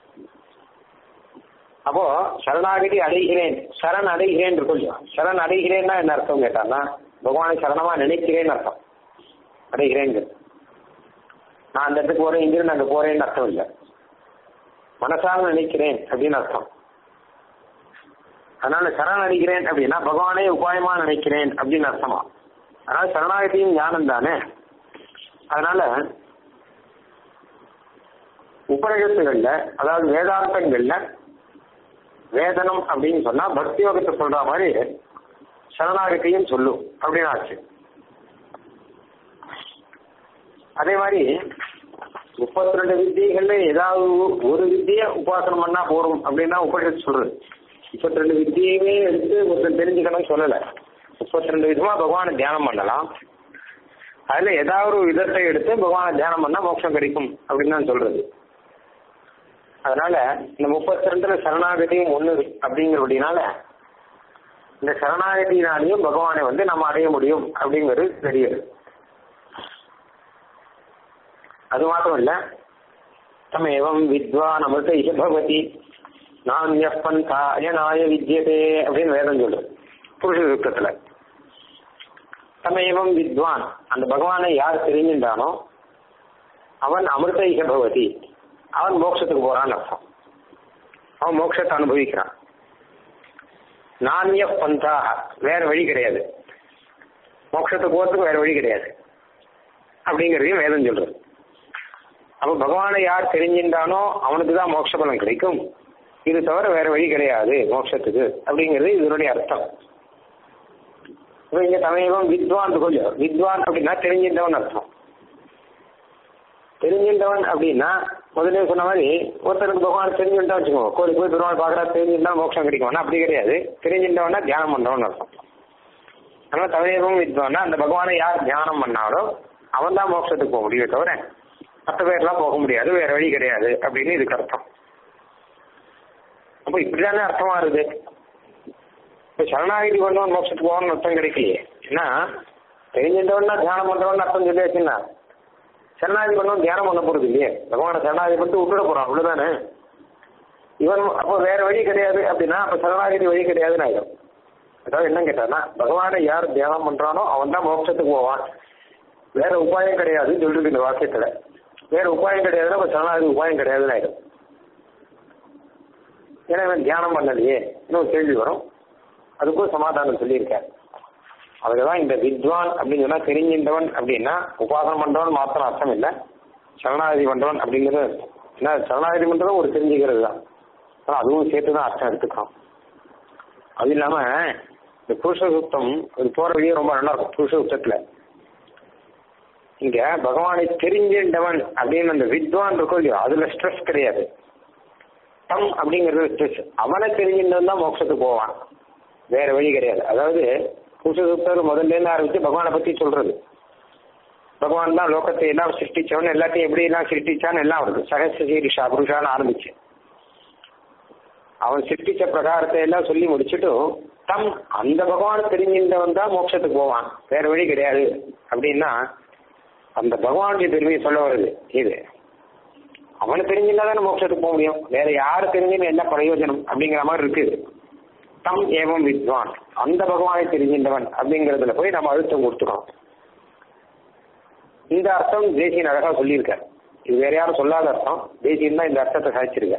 அப்போ சரணாகதி அடைகிறேன் சரண் அடைகிறேன் இருக்கும் சரண் அடைகிறேன்னா என்ன அர்த்தம் கேட்டான்னா பகவானை சரணமா நினைக்கிறேன்னு அர்த்தம் அடைகிறேங்கிறது நான் அந்த இடத்துக்கு போறேன் இங்கிருந்து அங்க போறேன்னு அர்த்தம் இல்லை மனசால நினைக்கிறேன் அப்படின்னு அர்த்தம் அதனால சரண் அடைகிறேன் அப்படின்னா பகவானே உபாயமா நினைக்கிறேன் அப்படின்னு அர்த்தமா அதனால சரணாகதியும் ஞானம் தானே அதனால உபநிஷத்துகள்ல அதாவது வேதாந்தங்கள்ல வேதனம் அப்படின்னு சொன்னா பக்தி யோகத்தை சொல்ற மாதிரி சரணாகதியும் சொல்லும் அப்படின்னு ஆச்சு அதே மாதிரி முப்பத்தி ரெண்டு வித்தியகள்ல ஏதாவது ஒரு வித்திய உபாசனம் பண்ணா போறோம் அப்படின்னா உபநிஷத்து சொல்றது முப்பத்தி ரெண்டு வித்தியையுமே எடுத்து ஒருத்தர் தெரிஞ்சுக்கணும்னு சொல்லல முப்பத்தி ரெண்டு விதமா பகவானை தியானம் பண்ணலாம் அதுல ஏதாவது ஒரு விதத்தை எடுத்து பகவானை தியானம் பண்ணா மோட்சம் கிடைக்கும் அப்படின்னு தான் சொல்றது அதனால இந்த முப்பத்தி ரெண்டுல சரணாகதியும் ஒண்ணு அப்படிங்கிறபடினால இந்த சரணாகதியினாலையும் பகவானை வந்து நம்ம அடைய முடியும் அப்படிங்கிறது தெரியுது அது மாத்திரம் இல்ல தமேவம் வித்வான் அமிர்த பகவதி நானிய பந்தா அயனாய வித்யதே அப்படின்னு வேதம் சொல்லு புருஷ சுத்தத்துல தமேவம் வித்வான் அந்த பகவானை யார் தெரிஞ்சின்றானோ அவன் அமிர்த பகவதி அவன் மோட்சத்துக்கு போறான்னு அர்த்தம் அவன் மோட்சத்தை அனுபவிக்கிறான் நானிய பந்தாக வேற வழி கிடையாது மோட்சத்துக்கு போறதுக்கு வேற வழி கிடையாது அப்படிங்கிறதையும் வேதம் சொல்றது அப்ப பகவானை யார் தெரிஞ்சின்றானோ அவனுக்கு தான் மோட்ச பலன் கிடைக்கும் இது தவிர வேற வழி கிடையாது மோட்சத்துக்கு அப்படிங்கிறது இதனுடைய அர்த்தம் இப்ப இங்க தமிழகம் வித்வான் கொஞ்சம் வித்வான் அப்படின்னா தெரிஞ்சின்றவன் அர்த்தம் தெரிஞ்சின்றவன் அப்படின்னா முதல்ல சொன்ன மாதிரி ஒருத்தருக்கு பகவான் தெரிஞ்சுட்டா வச்சுக்கோங்க கோயிலுக்கு போய் பெருமாள் பார்க்கறா தெரிஞ்சுட்டா மோட்சம் கிடைக்கும் அப்படி கிடையாது தெரிஞ்சின்றவனா தியானம் பண்றவன் அர்த்தம் அதனால தமிழகம் வித்வான்னா அந்த பகவானை யார் தியானம் பண்ணாலோ அவன் தான் மோட்சத்துக்கு போக முடியுமே தவிர மற்ற பேர்லாம் போக முடியாது வேற வழி கிடையாது அப்படின்னு இதுக்கு அர்த்தம் அப்போ இப்படிதானே அர்த்தமா இருக்கு இப்போ சரணாகிதி பண்ணவன் மோட்சத்துக்கு போகணும்னு அர்த்தம் கிடைக்கலையே ஏன்னா தெரிஞ்சின்றவன்னா தியானம் பண்றவன் அர்த்தம் சொல்லியாச்சுன்னா சரணாகதி பண்ணவன் தியானம் பண்ண போறது இல்லையே பகவான சரணாகதி பண்ணிட்டு விட்டுட போறான் அவ்வளவுதானே இவன் அப்போ வேற வழி கிடையாது அப்படின்னா அப்ப சரணாகதி வழி கிடையாதுன்னு ஆயிடும் அதாவது என்ன கேட்டானா பகவானை யார் தியானம் பண்றானோ அவன் தான் மோட்சத்துக்கு போவான் வேற உபாயம் கிடையாதுன்னு சொல்லிருக்கு இந்த வாக்கியத்துல வேற உபாயம் கிடையாதுன்னா அப்ப சரணாகதி உபாயம் கிடையாதுன்னு ஆயிடும் ஏன்னா இவன் தியானம் பண்ணலையே இன்னும் கேள்வி வரும் அதுக்கும் சமாதானம் சொல்லியிருக்கார் அதுக்குதான் இந்த வித்வான் அப்படின்னு சொன்னா தெரிஞ்சின்றவன் அப்படின்னா உபாசனம் பண்றவன் மாத்திரம் அர்த்தம் இல்லை சரணாகதி பண்றவன் அப்படிங்கிறது அர்த்தம் ஏன்னா சரணாகதி பண்றதும் ஒரு தெரிஞ்சுக்கிறது தான் ஆனா அதுவும் சேர்த்து தான் அர்த்தம் எடுத்துக்கலாம் அது இல்லாம இந்த புருஷ சுத்தம் இது போற வழியே ரொம்ப நல்லா இருக்கும் புருஷ சுத்தத்துல இங்க பகவானை தெரிஞ்சின்றவன் அப்படின்னு அந்த வித்வான் இருக்கும் இல்லையோ அதுல ஸ்ட்ரெஸ் கிடையாது தம் அப்படிங்கிறது ஸ்ட்ரெஸ் அவனை தெரிஞ்சின்றவன் தான் மோட்சத்துக்கு போவான் வேற வழி கிடையாது அதாவது புருஷ சுத்தர் முதல்ல இருந்து ஆரம்பிச்சு பகவானை பத்தி சொல்றது பகவான் தான் லோகத்தை எல்லாம் சிருஷ்டிச்சவன் எல்லாத்தையும் எப்படி எல்லாம் சிருஷ்டிச்சான்னு எல்லாம் வருது சகச சீரிஷா புருஷான்னு ஆரம்பிச்சு அவன் சிருஷ்டிச்ச பிரகாரத்தை எல்லாம் சொல்லி முடிச்சுட்டு தம் அந்த பகவானை தெரிஞ்சின்றவன் தான் மோட்சத்துக்கு போவான் வேற வழி கிடையாது அப்படின்னா அந்த பகவானுடைய பெருமையை சொல்ல வருது இது அவனை தெரிஞ்சிருந்தா தானே மோட்சத்துக்கு போக முடியும் வேற யாரு தெரிஞ்சுன்னு என்ன பிரயோஜனம் அப்படிங்கிற மாதிரி இருக்குது தம் ஏவம் வித்வான் அந்த பகவானை தெரிஞ்சின்றவன் அப்படிங்கறதுல போய் நம்ம அழுத்தம் கொடுத்துக்கணும் இந்த அர்த்தம் தேசியன் அழகா சொல்லியிருக்கார் இது வேற யாரும் சொல்லாத அர்த்தம் தேசியன் தான் இந்த அர்த்தத்தை சாதிச்சிருக்க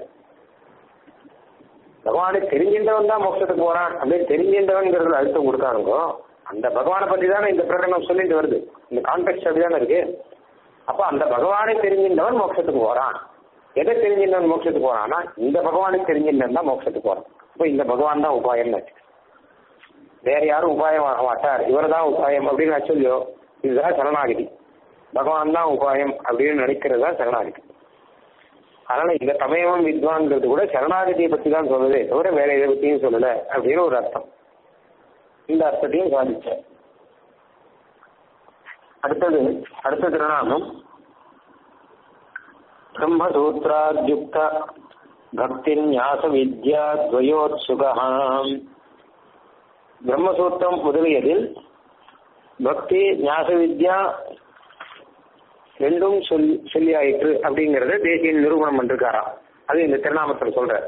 பகவானை தெரிஞ்சின்றவன் தான் மோட்சத்துக்கு போறான் அப்படின்னு தெரிஞ்சின்றவன்ங்கிறதுல அழுத்தம் கொடுக்கானுங்கோ அந்த பகவானை பத்தி தானே இந்த பிரகடனம் சொல்லிட்டு வருது இந்த கான்டெக்ட் அப்படிதானே இருக்கு அப்ப அந்த பகவானை தெரிஞ்சின்றவன் மோட்சத்துக்கு போறான் எதை தெரிஞ்சின்றவன் மோட்சத்துக்கு போறான்னா இந்த பகவானை தெரிஞ்சின்றவன் தான் மோட்சத்துக்கு போறான் அப்ப இந்த பகவான் தான் உபாயம்னு வேற யாரும் உபாயம் ஆக மாட்டார் இவர் தான் உபாயம் அப்படின்னு சொல்லியோ இதுதான் சரணாகிதி பகவான் தான் உபாயம் அப்படின்னு நினைக்கிறது தான் சரணாகிதி அதனால இந்த தமயமம் வித்வான்ங்கிறது கூட சரணாகதியை பத்தி தான் சொல்லுதே தவிர வேற எதை பத்தியும் சொல்லல அப்படின்னு ஒரு அர்த்தம் இந்த அர்த்தத்தையும் சாதிச்ச அடுத்தது அடுத்த திருநாமம் பிரம்மசூத்ராத்யுக்த பக்தி ஞாச வித்யா துவயோத்சுகாம் பிரம்மசூத்திரம் முதலியதில் பக்தி ஞாச வித்யா ரெண்டும் சொல் சொல்லியாயிற்று அப்படிங்கறத தேசிய நிரூபணம் பண்ணிருக்காராம் அது இந்த திருநாமத்தில் சொல்ற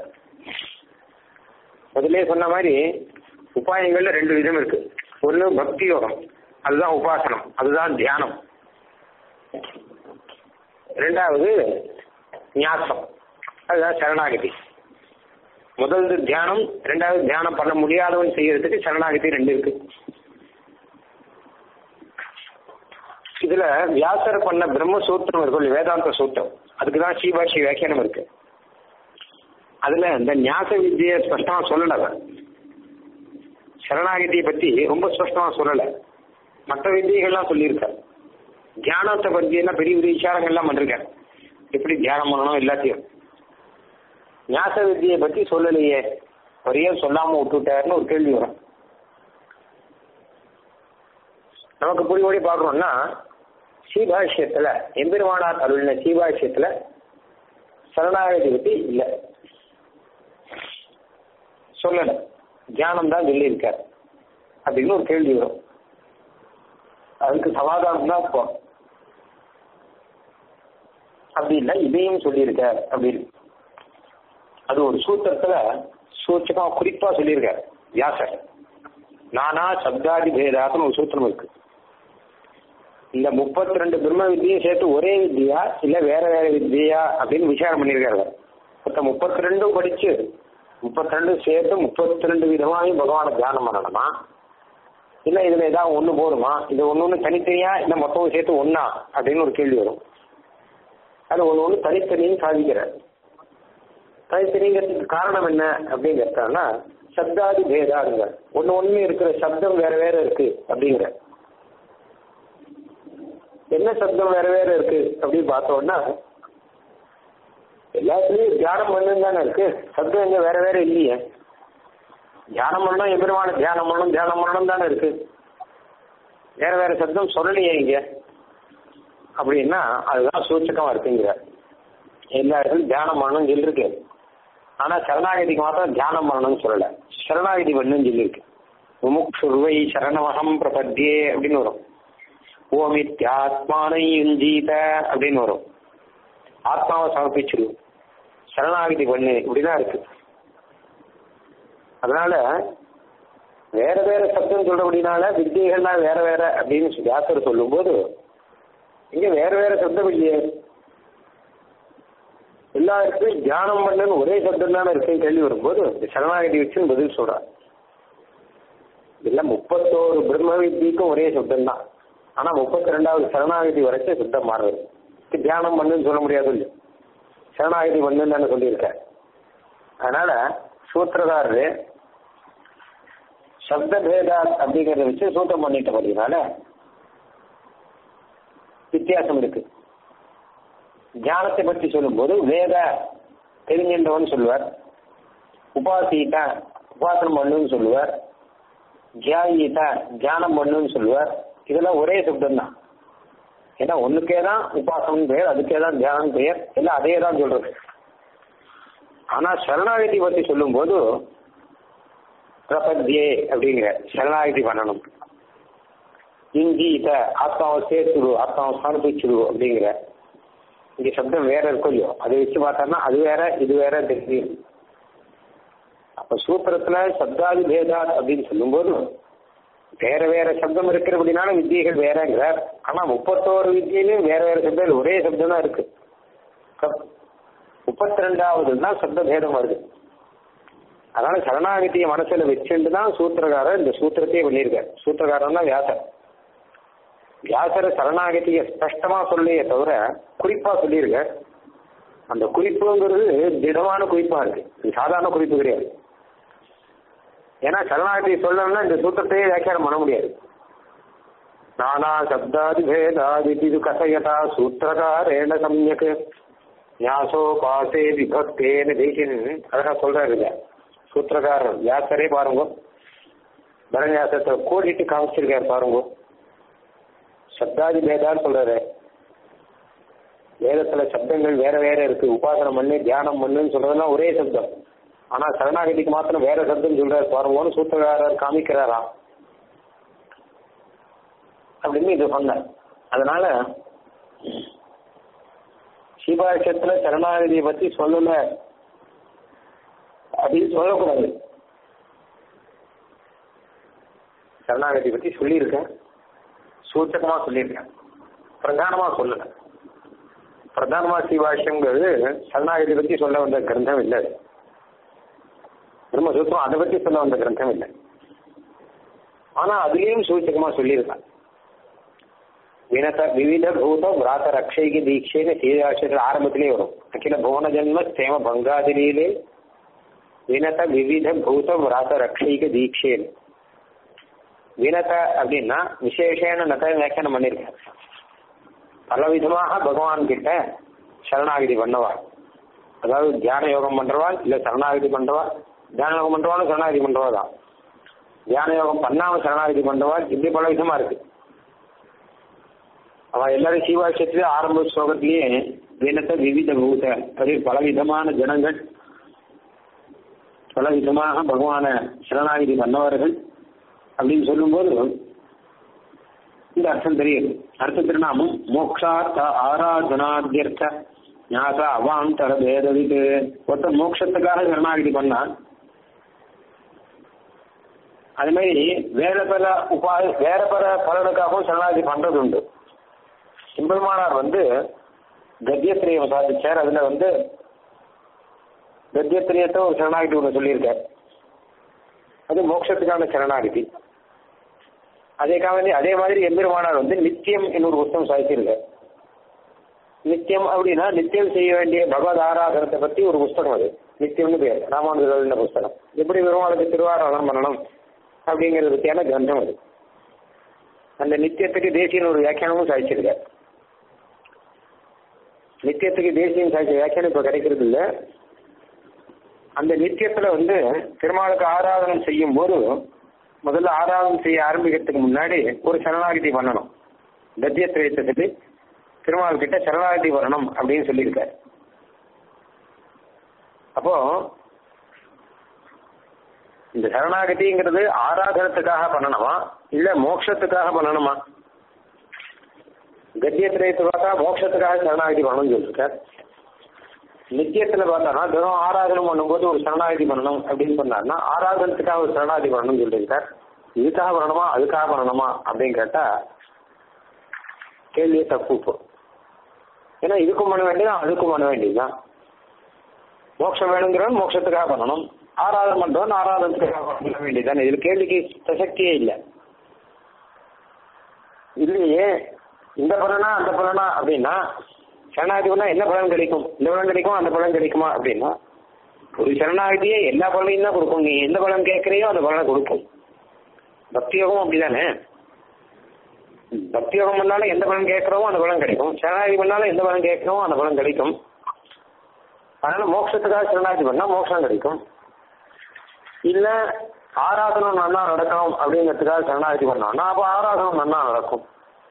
முதலே சொன்ன மாதிரி உபாயங்கள்ல ரெண்டு விதம் இருக்கு ஒன்று பக்தி யோகம் அதுதான் உபாசனம் அதுதான் தியானம் ரெண்டாவது ஞாசம் அதுதான் சரணாகதி முதல்து தியானம் ரெண்டாவது தியானம் பண்ண முடியாதவன் செய்யறதுக்கு சரணாகதி ரெண்டு இருக்கு இதுல வியாசர் பண்ண பிரம்மசூத்திரம் இருக்கும் வேதாந்த சூத்திரம் அதுக்குதான் ஸ்ரீபாஷி வியாக்கியானம் இருக்கு அதுல இந்த ஞாச வித்தியை ஸ்பஷ்டமா சொல்லல அவர் சரணாகதியை பத்தி ரொம்ப ஸ்பஷ்டமா சொல்லல மற்ற வித்தியைகள்லாம் சொல்லியிருக்கார் தியானத்தை பத்தி எல்லாம் பெரிய பெரிய விசாரங்கள்லாம் பண்ணிருக்கார் எப்படி தியானம் பண்ணணும் எல்லாத்தையும் ஞாச வித்தியை பத்தி சொல்லலையே ஒரே சொல்லாம விட்டுட்டாருன்னு ஒரு கேள்வி வரும் நமக்கு புரியோடி பார்க்கணும்னா சீபாஷ்யத்துல எம்பெருமானார் அருளின சீபாஷ்யத்துல சரணாகதி பத்தி இல்ல சொல்லல தியானம் தான் சொல்லி இருக்கார் அப்படின்னு ஒரு கேள்வி வரும் அதுக்கு சமாதானம் தான் இப்போ அப்படி இல்லை இதையும் சொல்லியிருக்கார் அப்படின்னு அது ஒரு சூத்திரத்துல சூச்சமா குறிப்பா சொல்லியிருக்கார் வியாசர் நானா சப்தாதி பேதாத்துன்னு ஒரு சூத்திரம் இருக்கு இந்த முப்பத்தி ரெண்டு பிரம்ம வித்தியும் சேர்த்து ஒரே வித்தியா இல்ல வேற வேற வித்தியா அப்படின்னு விசாரம் பண்ணியிருக்காரு மொத்த முப்பத்தி ரெண்டும் படிச்சு முப்பத்தி ரெண்டு சேர்த்து முப்பத்தி ரெண்டு விதமாயும் பகவானை தியானம் பண்ணணுமா இல்ல இதுல ஏதாவது ஒண்ணு போதுமா இது ஒண்ணு ஒண்ணு தனித்தனியா இல்ல மொத்தமும் சேர்த்து ஒன்னா அப்படின்னு ஒரு கேள்வி வரும் அது ஒண்ணு ஒண்ணு தனித்தனியும் சாதிக்கிறார் தனித்தனிங்கிறதுக்கு காரணம் என்ன அப்படின்னு கேட்டாங்கன்னா சப்தாதி பேதாங்க ஒண்ணு ஒண்ணு இருக்கிற சப்தம் வேற வேற இருக்கு அப்படிங்கிற என்ன சப்தம் வேற வேற இருக்கு அப்படின்னு பார்த்தோம்னா எல்லாத்துலயும் தியானம் பண்ணணும் தானே இருக்கு சப்தம் எங்க வேற வேற இல்லையே தியானம் பண்ணணும் எதிர்வான தியானம் பண்ணணும் தியானம் பண்ணணும் தானே இருக்கு வேற வேற சப்தம் சொல்லலையே இங்க அப்படின்னா அதுதான் சூச்சகமா இருக்குங்கிற எல்லா இடத்துலையும் தியானம் பண்ணணும்னு சொல்லியிருக்கு ஆனா சரணாகதிக்கு மாத்திரம் தியானம் பண்ணணும்னு சொல்லல சரணாகதி பண்ணணும்னு சொல்லியிருக்கு முமுக்ஷுர்வை சரணமகம் பிரபத்தியே அப்படின்னு வரும் ஓமித்யாத்மானை யுஞ்சீத அப்படின்னு வரும் ஆத்மாவை சமர்ப்பிச்சிரு சரணாகதி பண்ணு இப்படிதான் இருக்கு அதனால வேற வேற சப்தம் சொல்றபடினால வித்தியைகள்லாம் வேற வேற அப்படின்னு வியாசர் சொல்லும்போது இங்க வேற வேற சப்தம் இல்லையே எல்லா இடத்துலையும் தியானம் பண்ணன்னு ஒரே சப்தம் தானே இருக்குன்னு கேள்வி வரும்போது இந்த சரணாகதி வச்சுன்னு பதில் சொல்றார் இல்ல முப்பத்தோரு பிரம்ம வித்தியக்கும் ஒரே சப்தம் தான் ஆனா முப்பத்தி ரெண்டாவது சரணாகதி வரைக்கும் சுத்தம் மாறுறது தியானம் பண்ணுன்னு சொல்ல முடியாது இல்லை சரணாகதி பண்ணுன்னு தானே சொல்லியிருக்கேன் அதனால சூத்திரதாரரு சப்த பேதா அப்படிங்கறத வச்சு சூத்திரம் பண்ணிட்டபடினால வித்தியாசம் இருக்கு தியானத்தை பற்றி சொல்லும்போது வேத தெரிஞ்சின்றவன் சொல்லுவார் உபாசீத உபாசனம் பண்ணுன்னு சொல்லுவார் தியாயித தியானம் பண்ணுன்னு சொல்லுவார் இதெல்லாம் ஒரே சப்தம் தான் ஏன்னா ஒண்ணுக்கே தான் உபாசனம் பெயர் அதுக்கே தான் தியானம் பெயர் எல்லாம் அதே தான் சொல்றது ஆனா சரணாகதி பத்தி சொல்லும்போது பிரபத்தியே அப்படிங்கிற சரணாகதி பண்ணணும் இங்கீத ஆத்மாவை சேர்த்துடு ஆத்மாவை சமர்ப்பிச்சுடு அப்படிங்கிற இங்க சப்தம் வேற இருக்கும் இல்லையோ அதை வச்சு பார்த்தோம்னா அது வேற இது வேற தெரியும் அப்ப சூத்திரத்துல சப்தாதி பேதாத் அப்படின்னு சொல்லும்போது வேற வேற சப்தம் இருக்கிறபடினால வித்தியைகள் வேறங்கிறார் ஆனா முப்பத்தோரு வித்தியிலையும் வேற வேற சப்தம் ஒரே சப்தம் தான் இருக்கு முப்பத்தி ரெண்டாவது தான் சப்த பேதம் வருது அதனால சரணாகதியை மனசுல வச்சுட்டு தான் சூத்திரகாரர் இந்த சூத்திரத்தையே பண்ணியிருக்கார் சூத்திரகாரன் தான் வியாசர் வியாசர சரணாகதியை ஸ்பஷ்டமா சொல்லியே தவிர குறிப்பா சொல்லியிருக்க அந்த குறிப்புங்கிறது திடமான குறிப்பா இருக்கு இது சாதாரண குறிப்பு கிடையாது ஏன்னா சரணாகதி சொல்லணும்னா இந்த சூத்திரத்தையே வியாக்கியானம் பண்ண முடியாது நானா சப்தாதி பேதாதி இது கசயதா சூத்திரகாரேண சமயக் ஞாசோ பாசே விபக்தேன தேசின் அழகா சொல்றாரு சூத்திரகாரர் வியாசரே பாருங்க பரநியாசத்தை கோடிட்டு காமிச்சிருக்காரு பாருங்க சப்தாதி பேதான்னு சொல்றாரு வேதத்துல சப்தங்கள் வேற வேற இருக்கு உபாசனம் பண்ணு தியானம் பண்ணுன்னு சொல்றதெல்லாம் ஒரே சப்தம் ஆனா சரணாகதிக்கு மாத்திரம் வேற சப்தம் சொல்றாரு பாருங்கன்னு சூத்திரகாரர் காமிக்கிறாராம் அப்படின்னு இது சொன்னார் அதனால சிவாட்சத்துல சரணாகதியை பத்தி சொல்லல அப்படின்னு சொல்லக்கூடாது சரணாகதி பத்தி சொல்லியிருக்கேன் சூச்சகமா சொல்லியிருக்கேன் பிரதானமா சொல்லல பிரதானமா சிவாஷ்யங்கிறது சரணாகதி பத்தி சொல்ல வந்த கிரந்தம் இல்லை பிரம்மசூத்திரம் அதை பத்தி சொல்ல வந்த கிரந்தம் இல்லை ஆனா அதுலயும் சூச்சகமா சொல்லியிருக்கான் வினத விவித பூத விராத ரக்ஷைக்கு தீட்சைன்னு சீதாட்சத்தில் ஆரம்பத்திலே வரும் அகில புவன ஜன்ம சேம பங்காதிரியிலே வினத விவித பூத விராத ரக்ஷைக்கு தீட்சேன்னு வினத அப்படின்னா விசேஷன நத வியாக்கியானம் பண்ணியிருக்கேன் பல விதமாக பகவான் கிட்ட சரணாகிதி பண்ணவா அதாவது தியான யோகம் பண்றவா இல்ல சரணாகிதி பண்றவா தியான யோகம் பண்றவாலும் சரணாகிதி பண்றவா தான் தியான யோகம் பண்ணாம சரணாகிதி பண்றவா இப்படி பல விதமா இருக்கு அவன் எல்லாரும் சீவாட்சத்திலே ஆரம்ப ஸ்லோகத்திலேயே வினத்த விவித பூத அப்படி பல விதமான ஜனங்கள் பல விதமாக பகவான சரணாகிதி பண்ணவர்கள் அப்படின்னு சொல்லும்போது இந்த அர்த்தம் தெரியுது அர்த்த திருநாமம் மோக்ஷார்த்த ஆராதனாத்தியர்த்த ஞாச அவாந்தர பேதவிது ஒருத்த மோட்சத்துக்காக சரணாகிதி பண்ணான் அது மாதிரி வேற பல உபா வேற பல பலனுக்காகவும் சரணாகிதி பண்றது உண்டு சிம்பெருமானார் வந்து கத்தியத்திரியம் சாதிச்சார் அதுல வந்து கத்தியத்திரியத்தை ஒரு சரணாகிதி ஒன்று சொல்லியிருக்கார் அது மோட்சத்துக்கான சரணாகிதி அதே காவலி அதே மாதிரி எம்பெருமானார் வந்து நித்தியம் என்னொரு புத்தகம் சாதிச்சிருக்கார் நித்தியம் அப்படின்னா நித்தியம் செய்ய வேண்டிய பகவத் ஆராதனத்தை பத்தி ஒரு புஸ்தகம் அது நித்தியம்னு பேர் ராமானுஜர் புஸ்தகம் எப்படி பெருமாளுக்கு திருவாராதனம் பண்ணணும் அப்படிங்கிறது பத்தியான கிரந்தம் அது அந்த நித்தியத்துக்கு தேசியன் ஒரு வியாக்கியானமும் சாதிச்சிருக்கார் நித்தியத்துக்கு தேசியம் சாதிச்ச வியாக்கியானம் இப்ப கிடைக்கிறது இல்ல அந்த நித்தியத்துல வந்து திருமாலுக்கு ஆராதனம் செய்யும் போது முதல்ல ஆராதனம் செய்ய ஆரம்பிக்கிறதுக்கு முன்னாடி ஒரு சரணாகிதி பண்ணணும் கத்தியத்திரயத்துக்கு திருமால் கிட்ட சரணாகதி வரணும் அப்படின்னு சொல்லியிருக்காரு அப்போ இந்த சரணாகதிங்கிறது ஆராதனத்துக்காக பண்ணணுமா இல்ல மோட்சத்துக்காக பண்ணணுமா கத்தியத்திரயத்தை பார்த்தா மோட்சத்துக்காக சரணாகதி பண்ணணும்னு சொல்லியிருக்கார் நித்தியத்துல பார்த்தோம்னா தினம் ஆராதனம் பண்ணும்போது ஒரு சரணாகதி பண்ணணும் அப்படின்னு சொன்னார்னா ஆராதனத்துக்காக ஒரு சரணாகதி பண்ணணும்னு சொல்லியிருக்கார் இதுக்காக பண்ணணுமா அதுக்காக பண்ணணுமா அப்படின்னு கேட்டா கேள்வியே தப்பு இப்போ ஏன்னா இதுக்கும் பண்ண வேண்டியதான் அதுக்கும் பண்ண வேண்டியதுதான் மோட்சம் வேணுங்கிறவன் மோட்சத்துக்காக பண்ணணும் ஆராதனை பண்றவன் ஆராதனத்துக்காக பண்ண வேண்டியதுதானே இதுல கேள்விக்கு பிரசக்தியே இல்லை இல்லையே இந்த பலனா அந்த பலனா அப்படின்னா சரணாகதினா என்ன பலன் கிடைக்கும் இந்த பலன் கிடைக்கும் அந்த பலன் கிடைக்குமா அப்படின்னா ஒரு சரணாகதியே எல்லா பலனையும் தான் கொடுக்கும் நீ எந்த பலன் கேட்கறியோ அந்த பலனை கொடுக்கும் பக்தி யோகம் அப்படிதானே பக்தி யோகம் பண்ணாலும் எந்த பலன் கேட்கிறோமோ அந்த பலன் கிடைக்கும் சரணாகதி பண்ணாலும் எந்த பலன் கேட்கிறோமோ அந்த பலன் கிடைக்கும் அதனால மோட்சத்துக்காக சரணாகதி பண்ணா மோட்சம் கிடைக்கும் இல்ல ஆராதனம் நல்லா நடக்கணும் அப்படிங்கிறதுக்காக சரணாகதி பண்ணோம்னா அப்போ ஆராதனம் நல்லா நடக்கும்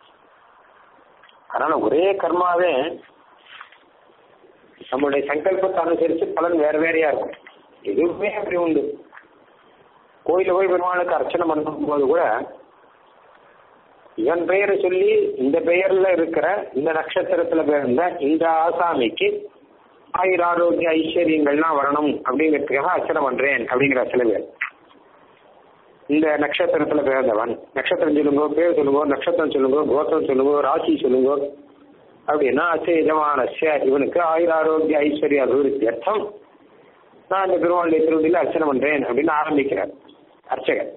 அதனால ஒரே கர்மாவே நம்மளுடைய சங்கல்பத்தை அனுசரித்து பலன் வேற வேறையா இருக்கும் எதுவுமே அப்படி உண்டு கோயில போய் பெருமாளுக்கு அர்ச்சனை பண்ணும்போது கூட இவன் பெயரை சொல்லி இந்த பெயர்ல இருக்கிற இந்த நட்சத்திரத்துல பிறந்த இந்த ஆசாமிக்கு ஆயுர ஆரோக்கிய ஐஸ்வர்யங்கள்லாம் வரணும் அப்படிங்கிறதுக்காக அர்ச்சனை பண்றேன் அப்படிங்கிற சில பேர் இந்த நட்சத்திரத்துல பிறந்தவன் நட்சத்திரம் சொல்லுங்க பேர் சொல்லுங்க நட்சத்திரம் சொல்லுங்க கோத்திரம் சொல்லுங்க ராசி சொல்லுங்க அப்படின்னா அச்சேஜமானஸ்ய இவனுக்கு ஆயுர ஆரோக்கிய ஐஸ்வர்ய அபிவிருத்தி அர்த்தம் நான் இந்த பெருமாளுடைய திருவடியில் அர்ச்சனை பண்றேன் அப்படின்னு ஆரம்பிக்கிறார் அர்ச்சகர்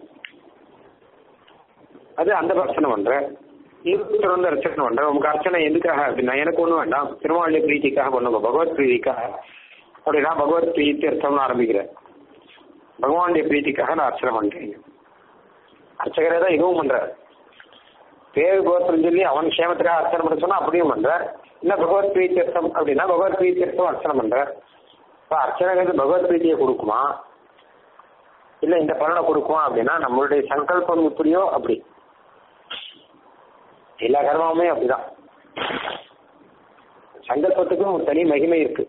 அது அந்த அர்ச்சனை பண்ற இன்னொருத்தர் வந்து அர்ச்சனை பண்ற உங்க அர்ச்சனை எதுக்காக அப்படின்னா எனக்கு ஒண்ணும் வேண்டாம் திருமாவளி பிரீத்திக்காக பண்ணுங்க பகவத் பிரீதிக்காக அப்படின்னா பகவத் பிரீத்தி அர்த்தம்னு ஆரம்பிக்கிறேன் பகவானுடைய பிரீத்திக்காக நான் அர்ச்சனை பண்றேன் அர்ச்சகரே தான் இதுவும் பண்றார் பேர் கோத்திரம் சொல்லி அவன் க்ஷேமத்துக்காக அர்ச்சனை பண்ண சொன்னா அப்படியும் பண்றார் இல்ல பகவத் பிரீத்தியர்த்தம் அப்படின்னா பகவத் பிரீத்தியர்த்தம் அர்ச்சனை பண்றார் இப்ப அர்ச்சனைங்கிறது பகவத் பிரீத்தியை கொடுக்குமா இல்ல இந்த பலனை கொடுக்குமா அப்படின்னா நம்மளுடைய சங்கல்பம் எப்படியோ அப்படி எல்லா கர்மாவுமே அப்படிதான் சங்கல்பத்துக்கும் ஒரு தனி மகிமை இருக்கு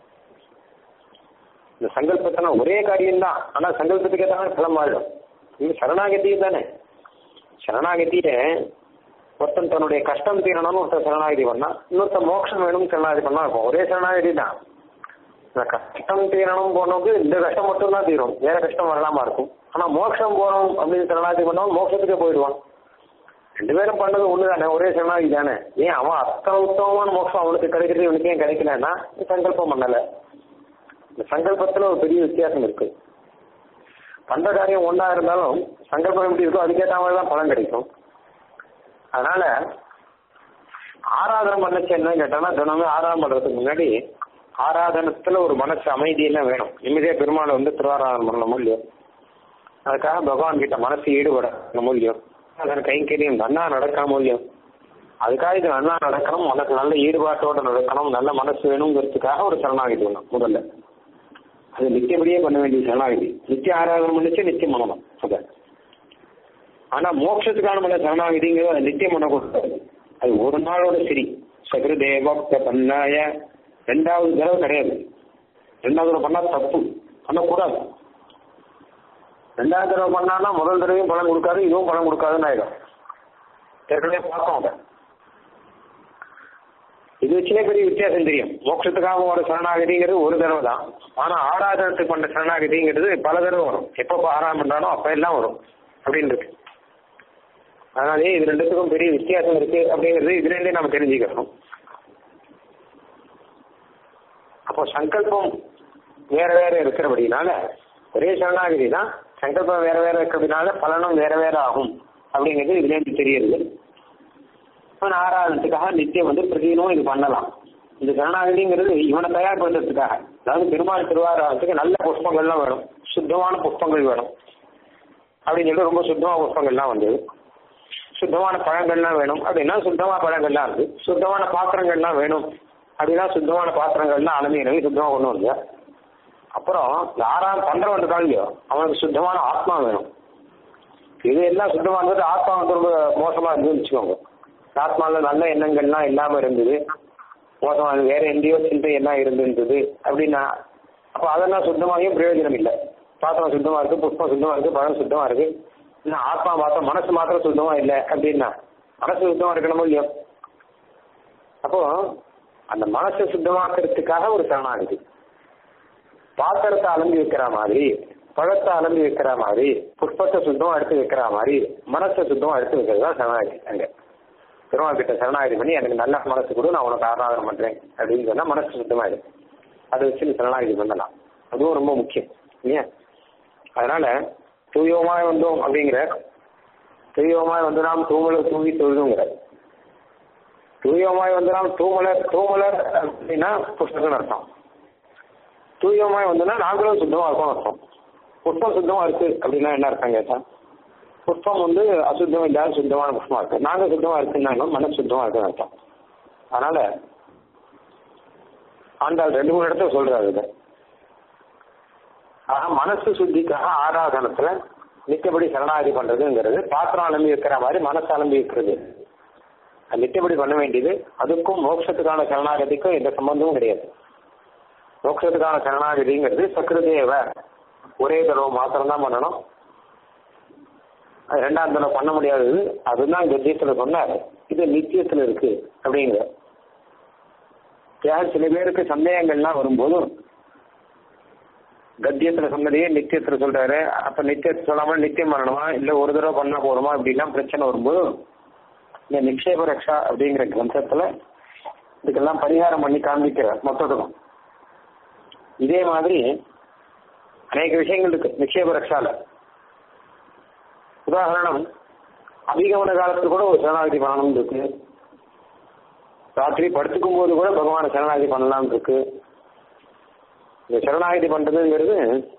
இந்த சங்கல்பத்தினா ஒரே காரியம்தான் ஆனா சங்கல்பத்துக்கு ஏற்ற மாதிரி பலம் மாறிடும் இது சரணாகதி தானே சரணாகதியில ஒருத்தன் தன்னுடைய கஷ்டம் தீரணும்னு ஒருத்தன் சரணாகதி பண்ணா இன்னொருத்தன் மோட்சம் வேணும்னு சரணாகதி பண்ணா இருக்கும் ஒரே சரணாகதி தான் இந்த கஷ்டம் தீரணும் போனவங்க இந்த கஷ்டம் மட்டும் தான் தீரும் வேற கஷ்டம் வரலாமா இருக்கும் ஆனா மோட்சம் போறோம் அப்படின்னு சரணாகதி பண்ணவன் மோட்சத்துக்கே போயிடுவான் ரெண்டு பேரும் பண்ணது ஒண்ணு தானே ஒரே சரணாகதி தானே ஏன் அவன் அத்தனை உத்தமமான மோட்சம் அவனுக்கு கிடைக்கிறது இவனுக்கு ஏன் கிடைக்கலன்னா சங்கல்பம் பண்ணல இந்த சங்கல்பத்துல ஒரு பெரிய வித்தியாசம் இருக்கு பண்ற காரியம் ஒன்றா இருந்தாலும் சங்கல்பம் எப்படி இருக்கோ அதுக்கேற்ற மாதிரி தான் பலன் கிடைக்கும் அதனால ஆராதனை பண்ணச்சு என்ன கேட்டோம்னா தினமே ஆராதனை பண்றதுக்கு முன்னாடி ஆராதனத்துல ஒரு மனசு அமைதியெல்லாம் வேணும் நிம்மதியா பெருமாளை வந்து திருவாராதனம் பண்ணணும் இல்லையோ அதுக்காக பகவான் கிட்ட மனசு ஈடுபடணும் இல்லையோ அதன் கைங்கரியம் நன்னா நடக்காம இல்லையோ அதுக்காக இது நல்லா நடக்கணும் உனக்கு நல்ல ஈடுபாட்டோட நடக்கணும் நல்ல மனசு வேணுங்கிறதுக்காக ஒரு சரணாகதி வேணும் முதல்ல அது நித்தியபடியே பண்ண வேண்டிய சரணாகதி நித்திய ஆராதனை பண்ணிச்சு நித்தியம் பண்ணணும் அத ஆனா மோட்சத்துக்கான மன சரணாகதிங்கிறது அது நித்தியம் பண்ணக்கூடாது அது ஒரு நாளோட சரி சகிருதேவ பண்ணாய ரெண்டாவது தடவை கிடையாது ரெண்டாவது தடவை பண்ணா தப்பு பண்ணக்கூடாது ரெண்டாவது தடவை பண்ணான்னா முதல் தடவையும் பலன் கொடுக்காது இதுவும் பலன் கொடுக்காதுன்னு ஆயிடும் ஏற்கனவே பார்த்தோம் அதை இது வச்சுனே பெரிய வித்தியாசம் தெரியும் மோட்சத்துக்காக ஒரு சரணாகதிங்கிறது ஒரு தடவை தான் ஆனா ஆராதனத்துக்கு பண்ண சரணாகதிங்கிறது பல தடவை வரும் எப்பப்போ ஆராதனை பண்றானோ அப்ப எல்லாம் வரும் அப்படின்னு இருக்கு அதனாலே இது ரெண்டுத்துக்கும் பெரிய வித்தியாசம் இருக்கு அப்படிங்கிறது இதுல இருந்தே நம்ம தெரிஞ்சுக்கணும் அப்போ சங்கல்பம் வேற வேற இருக்கிறபடினால ஒரே சரணாகதி தான் சங்கல்பம் வேற வேற இருக்கிறதுனால பலனும் வேற வேற ஆகும் அப்படிங்கிறது இதுல இருந்து தெரியுது இவன் ஆராதனத்துக்காக நித்தியம் வந்து பிரதிதினமும் இது பண்ணலாம் இந்த சரணாகதிங்கிறது இவனை தயார் பண்றதுக்காக அதாவது பெருமாள் திருவாராதத்துக்கு நல்ல புஷ்பங்கள்லாம் வேணும் சுத்தமான புஷ்பங்கள் வேணும் அப்படின்னு சொல்லி ரொம்ப சுத்தமான புஷ்பங்கள்லாம் வந்தது சுத்தமான பழங்கள்லாம் வேணும் அப்படின்னா சுத்தமான பழங்கள்லாம் இருக்கு சுத்தமான பாத்திரங்கள்லாம் வேணும் அப்படின்னா சுத்தமான பாத்திரங்கள்லாம் அலமீரவி சுத்தமாக கொண்டு வந்து அப்புறம் யாராவது பண்றவன் இருக்கான் இல்லையோ அவனுக்கு சுத்தமான ஆத்மா வேணும் இது எல்லாம் சுத்தமா இருந்தது ஆத்மா வந்து ரொம்ப மோசமா இருந்துன்னு வச்சுக்கோங்க ஆத்மாவில் நல்ல எண்ணங்கள்லாம் இல்லாம இருந்தது மோசமான வேற எங்கேயோ சிந்தை எல்லாம் இருந்திருந்தது அப்படின்னா அப்போ அதெல்லாம் சுத்தமாகியும் பிரயோஜனம் இல்லை பாத்திரம் சுத்தமா இருக்கு புஷ்பம் சுத்தமா இருக்கு பழம் சுத்தமா இருக்கு இன்னும் ஆத்மா மாத்திரம் மனசு மாத்திரம் சுத்தமா இல்லை அப்படின்னா மனசு சுத்தமா இருக்கணுமோ இல்லையோ அப்போ அந்த மனசை சுத்தமாக்குறதுக்காக ஒரு சரணாகதி பாத்திரத்தை அலம்பி வைக்கிற மாதிரி பழத்தை அலம்பி வைக்கிற மாதிரி புஷ்பத்தை சுத்தமா எடுத்து வைக்கிற மாதிரி மனசை சுத்தமா எடுத்து வைக்கிறது தான் சரணாகதி அங்க பெருமாள் கிட்ட சரணாகதி பண்ணி எனக்கு நல்ல மனசு கொடு நான் உனக்கு ஆராதனை பண்றேன் அப்படின்னு சொன்னா மனசு சுத்தமாயிடும் அதை வச்சு நீ சரணாகதி பண்ணலாம் அதுவும் ரொம்ப முக்கியம் இல்லையா அதனால தூயமாய் வந்தோம் அப்படிங்கிற தூயமாய் வந்து நாம் தூமலர் தூங்கி தொழுதுங்கிற தூயமாய் வந்து நாம் தூமலர் தூமலர் அப்படின்னா புஷ்பகன் அர்த்தம் தூயமாய் வந்துன்னா நாங்களும் சுத்தமா இருக்கோம் அர்த்தம் புஷ்பம் சுத்தமா இருக்கு அப்படின்னா என்ன அர்த்தம் கேட்டா புஷ்பம் வந்து அசுத்தம் இல்லாத சுத்தமான புஷ்பமா இருக்கு நாங்க சுத்தமா இருக்குன்னாலும் மனசு சுத்தமா இருக்குன்னு அர்த்தம் அதனால ஆண்டாள் ரெண்டு மூணு இடத்துல சொல்றாரு இதை ஆக மனசு சுத்திக்காக ஆராதனத்துல நித்தபடி சரணாகதி பண்றதுங்கிறது பாத்திரம் அலம்பி வைக்கிற மாதிரி மனசு அலம்பி வைக்கிறது அது நித்தபடி பண்ண வேண்டியது அதுக்கும் மோட்சத்துக்கான சரணாகதிக்கும் எந்த சம்பந்தமும் கிடையாது மோட்சத்துக்கான சரணாகதிங்கிறது சக்கரதேவ ஒரே தடவை மாத்திரம் தான் பண்ணணும் அது ரெண்டாம் தடவை பண்ண முடியாதது அதுதான் கத்தியத்துல சொன்னார் இது நித்தியத்துல இருக்கு அப்படிங்கிற சில பேருக்கு சந்தேகங்கள்லாம் வரும்போதும் கத்தியத்துல சொன்னதையே நித்தியத்துல சொல்றாரு அப்ப நித்தியத்தை சொல்லாம நித்தியம் பண்ணணுமா இல்ல ஒரு தடவை பண்ணா போதுமா அப்படிலாம் பிரச்சனை வரும்போது இந்த நிக்ஷேப ரக்ஷா அப்படிங்கிற கிரந்தத்துல இதுக்கெல்லாம் பரிகாரம் பண்ணி காண்பிக்கிறார் மொத்தத்துக்கும் இதே மாதிரி அநேக விஷயங்கள் இருக்கு நிக்ஷேப ரக்ஷால உதாரணம் அபிகமன காலத்துல கூட ஒரு சரணாகதி பண்ணணும் இருக்கு ராத்திரி படுத்துக்கும் போது கூட பகவான சரணாகதி பண்ணலாம் இருக்கு இந்த சரணாகதி பண்றதுங்கிறது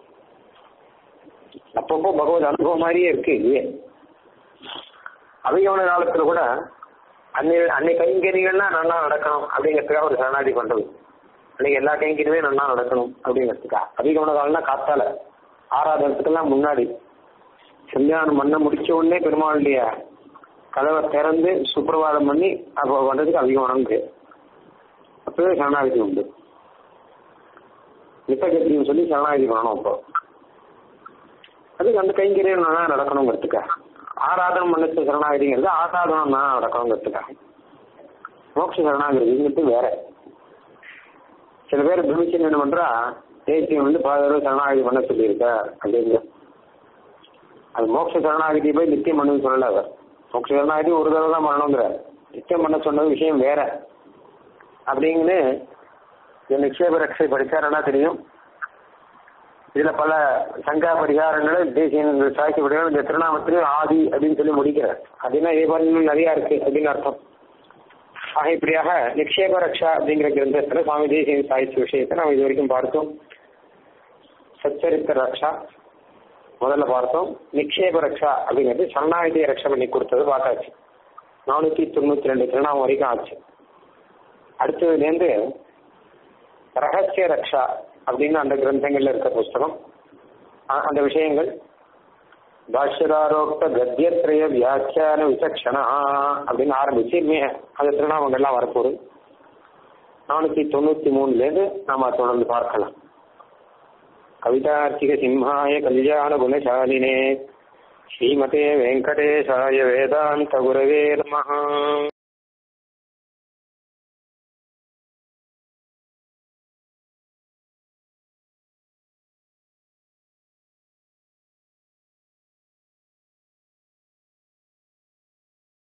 அப்பப்போ பகவத் அனுபவம் மாதிரியே இருக்கு இல்லையே அபிகமன காலத்துல கூட அன்னை அன்னை கைங்கரிகள்லாம் நல்லா நடக்கணும் அப்படிங்கிறதுக்காக ஒரு சரணாகதி பண்றது அன்னைக்கு எல்லா கைங்கரியுமே நல்லா நடக்கணும் அப்படிங்கிறதுக்காக அபிகமன காலம்னா காத்தால ஆராதனத்துக்கெல்லாம் முன்னாடி சந்தியானம் பண்ண முடிச்ச உடனே பெருமாளுடைய கதவை திறந்து சுப்பிரபாதம் பண்ணி அப்போ பண்றதுக்கு அதிகமானம் பேர் அப்பவே சரணாகதி உண்டு நித்தகத்தின்னு சொல்லி சரணாகதி பண்ணணும் அப்போ அதுக்கு அந்த கைங்கரியம் நல்லா நடக்கணுங்கிறதுக்காக ஆராதனம் பண்ணச்சு சரணாகதிங்கிறது ஆராதனம் தான் நடக்கணுங்கிறதுக்காக மோட்ச சரணாகதிங்கிறது வேற சில பேர் பிரமிச்சு என்ன பண்றா தேசியம் வந்து பல தடவை சரணாகதி பண்ண சொல்லியிருக்க அப்படிங்கிற அது மோட்ச சரணாகதி போய் நித்தியம் பண்ணுன்னு சொல்லல அவர் மோட்ச சரணாகதி ஒரு தடவை தான் பண்ணணுங்கிறார் நித்தியம் பண்ண சொன்னது விஷயம் வேற அப்படிங்கன்னு நிக்ஷேப ரக்ஷை படிச்சாருன்னா தெரியும் இதுல பல சங்கா பரிகாரங்களை தேசிய சாய்ச்சி பரிகாரம் இந்த திருநாமத்திலையும் ஆதி அப்படின்னு சொல்லி முடிக்கிறார் அப்படின்னா இதே மாதிரி இன்னும் நிறைய இருக்கு அப்படின்னு அர்த்தம் ஆக இப்படியாக நிக்ஷேப ரக்ஷா அப்படிங்கிற கிரந்தத்துல சுவாமி தேசிய சாகித்ய விஷயத்தை நாம் இது வரைக்கும் பார்த்தோம் சச்சரித்த ரக்ஷா முதல்ல பார்த்தோம் நிக்ஷேப ரக்ஷா அப்படிங்கிறது சரணாகதியை ரக்ஷா பண்ணி கொடுத்தது பார்த்தாச்சு நானூத்தி தொண்ணூத்தி ரெண்டு திருநாமம் வரைக்கும் ஆச்சு அடுத்ததுலேருந்து ரகசிய ரக்ஷா அப்படின்னு அந்த கிரந்தங்கள்ல இருக்க புஸ்தகம் அந்த விஷயங்கள் பாஷ்யதாரோக்த கத்தியத்ரய வியாக்கியான விசக்ஷணா அப்படின்னு ஆரம்பிச்சு மே அந்த திருநாமங்கள்லாம் வரப்போகுது நானூத்தி தொண்ணூத்தி மூணுலேருந்து நாம தொடர்ந்து பார்க்கலாம் கவிதார்த்திக சிம்ஹாய கல்யாண குணசாலினே ஸ்ரீமதே வெங்கடேஷாய வேதாந்த குரவே நம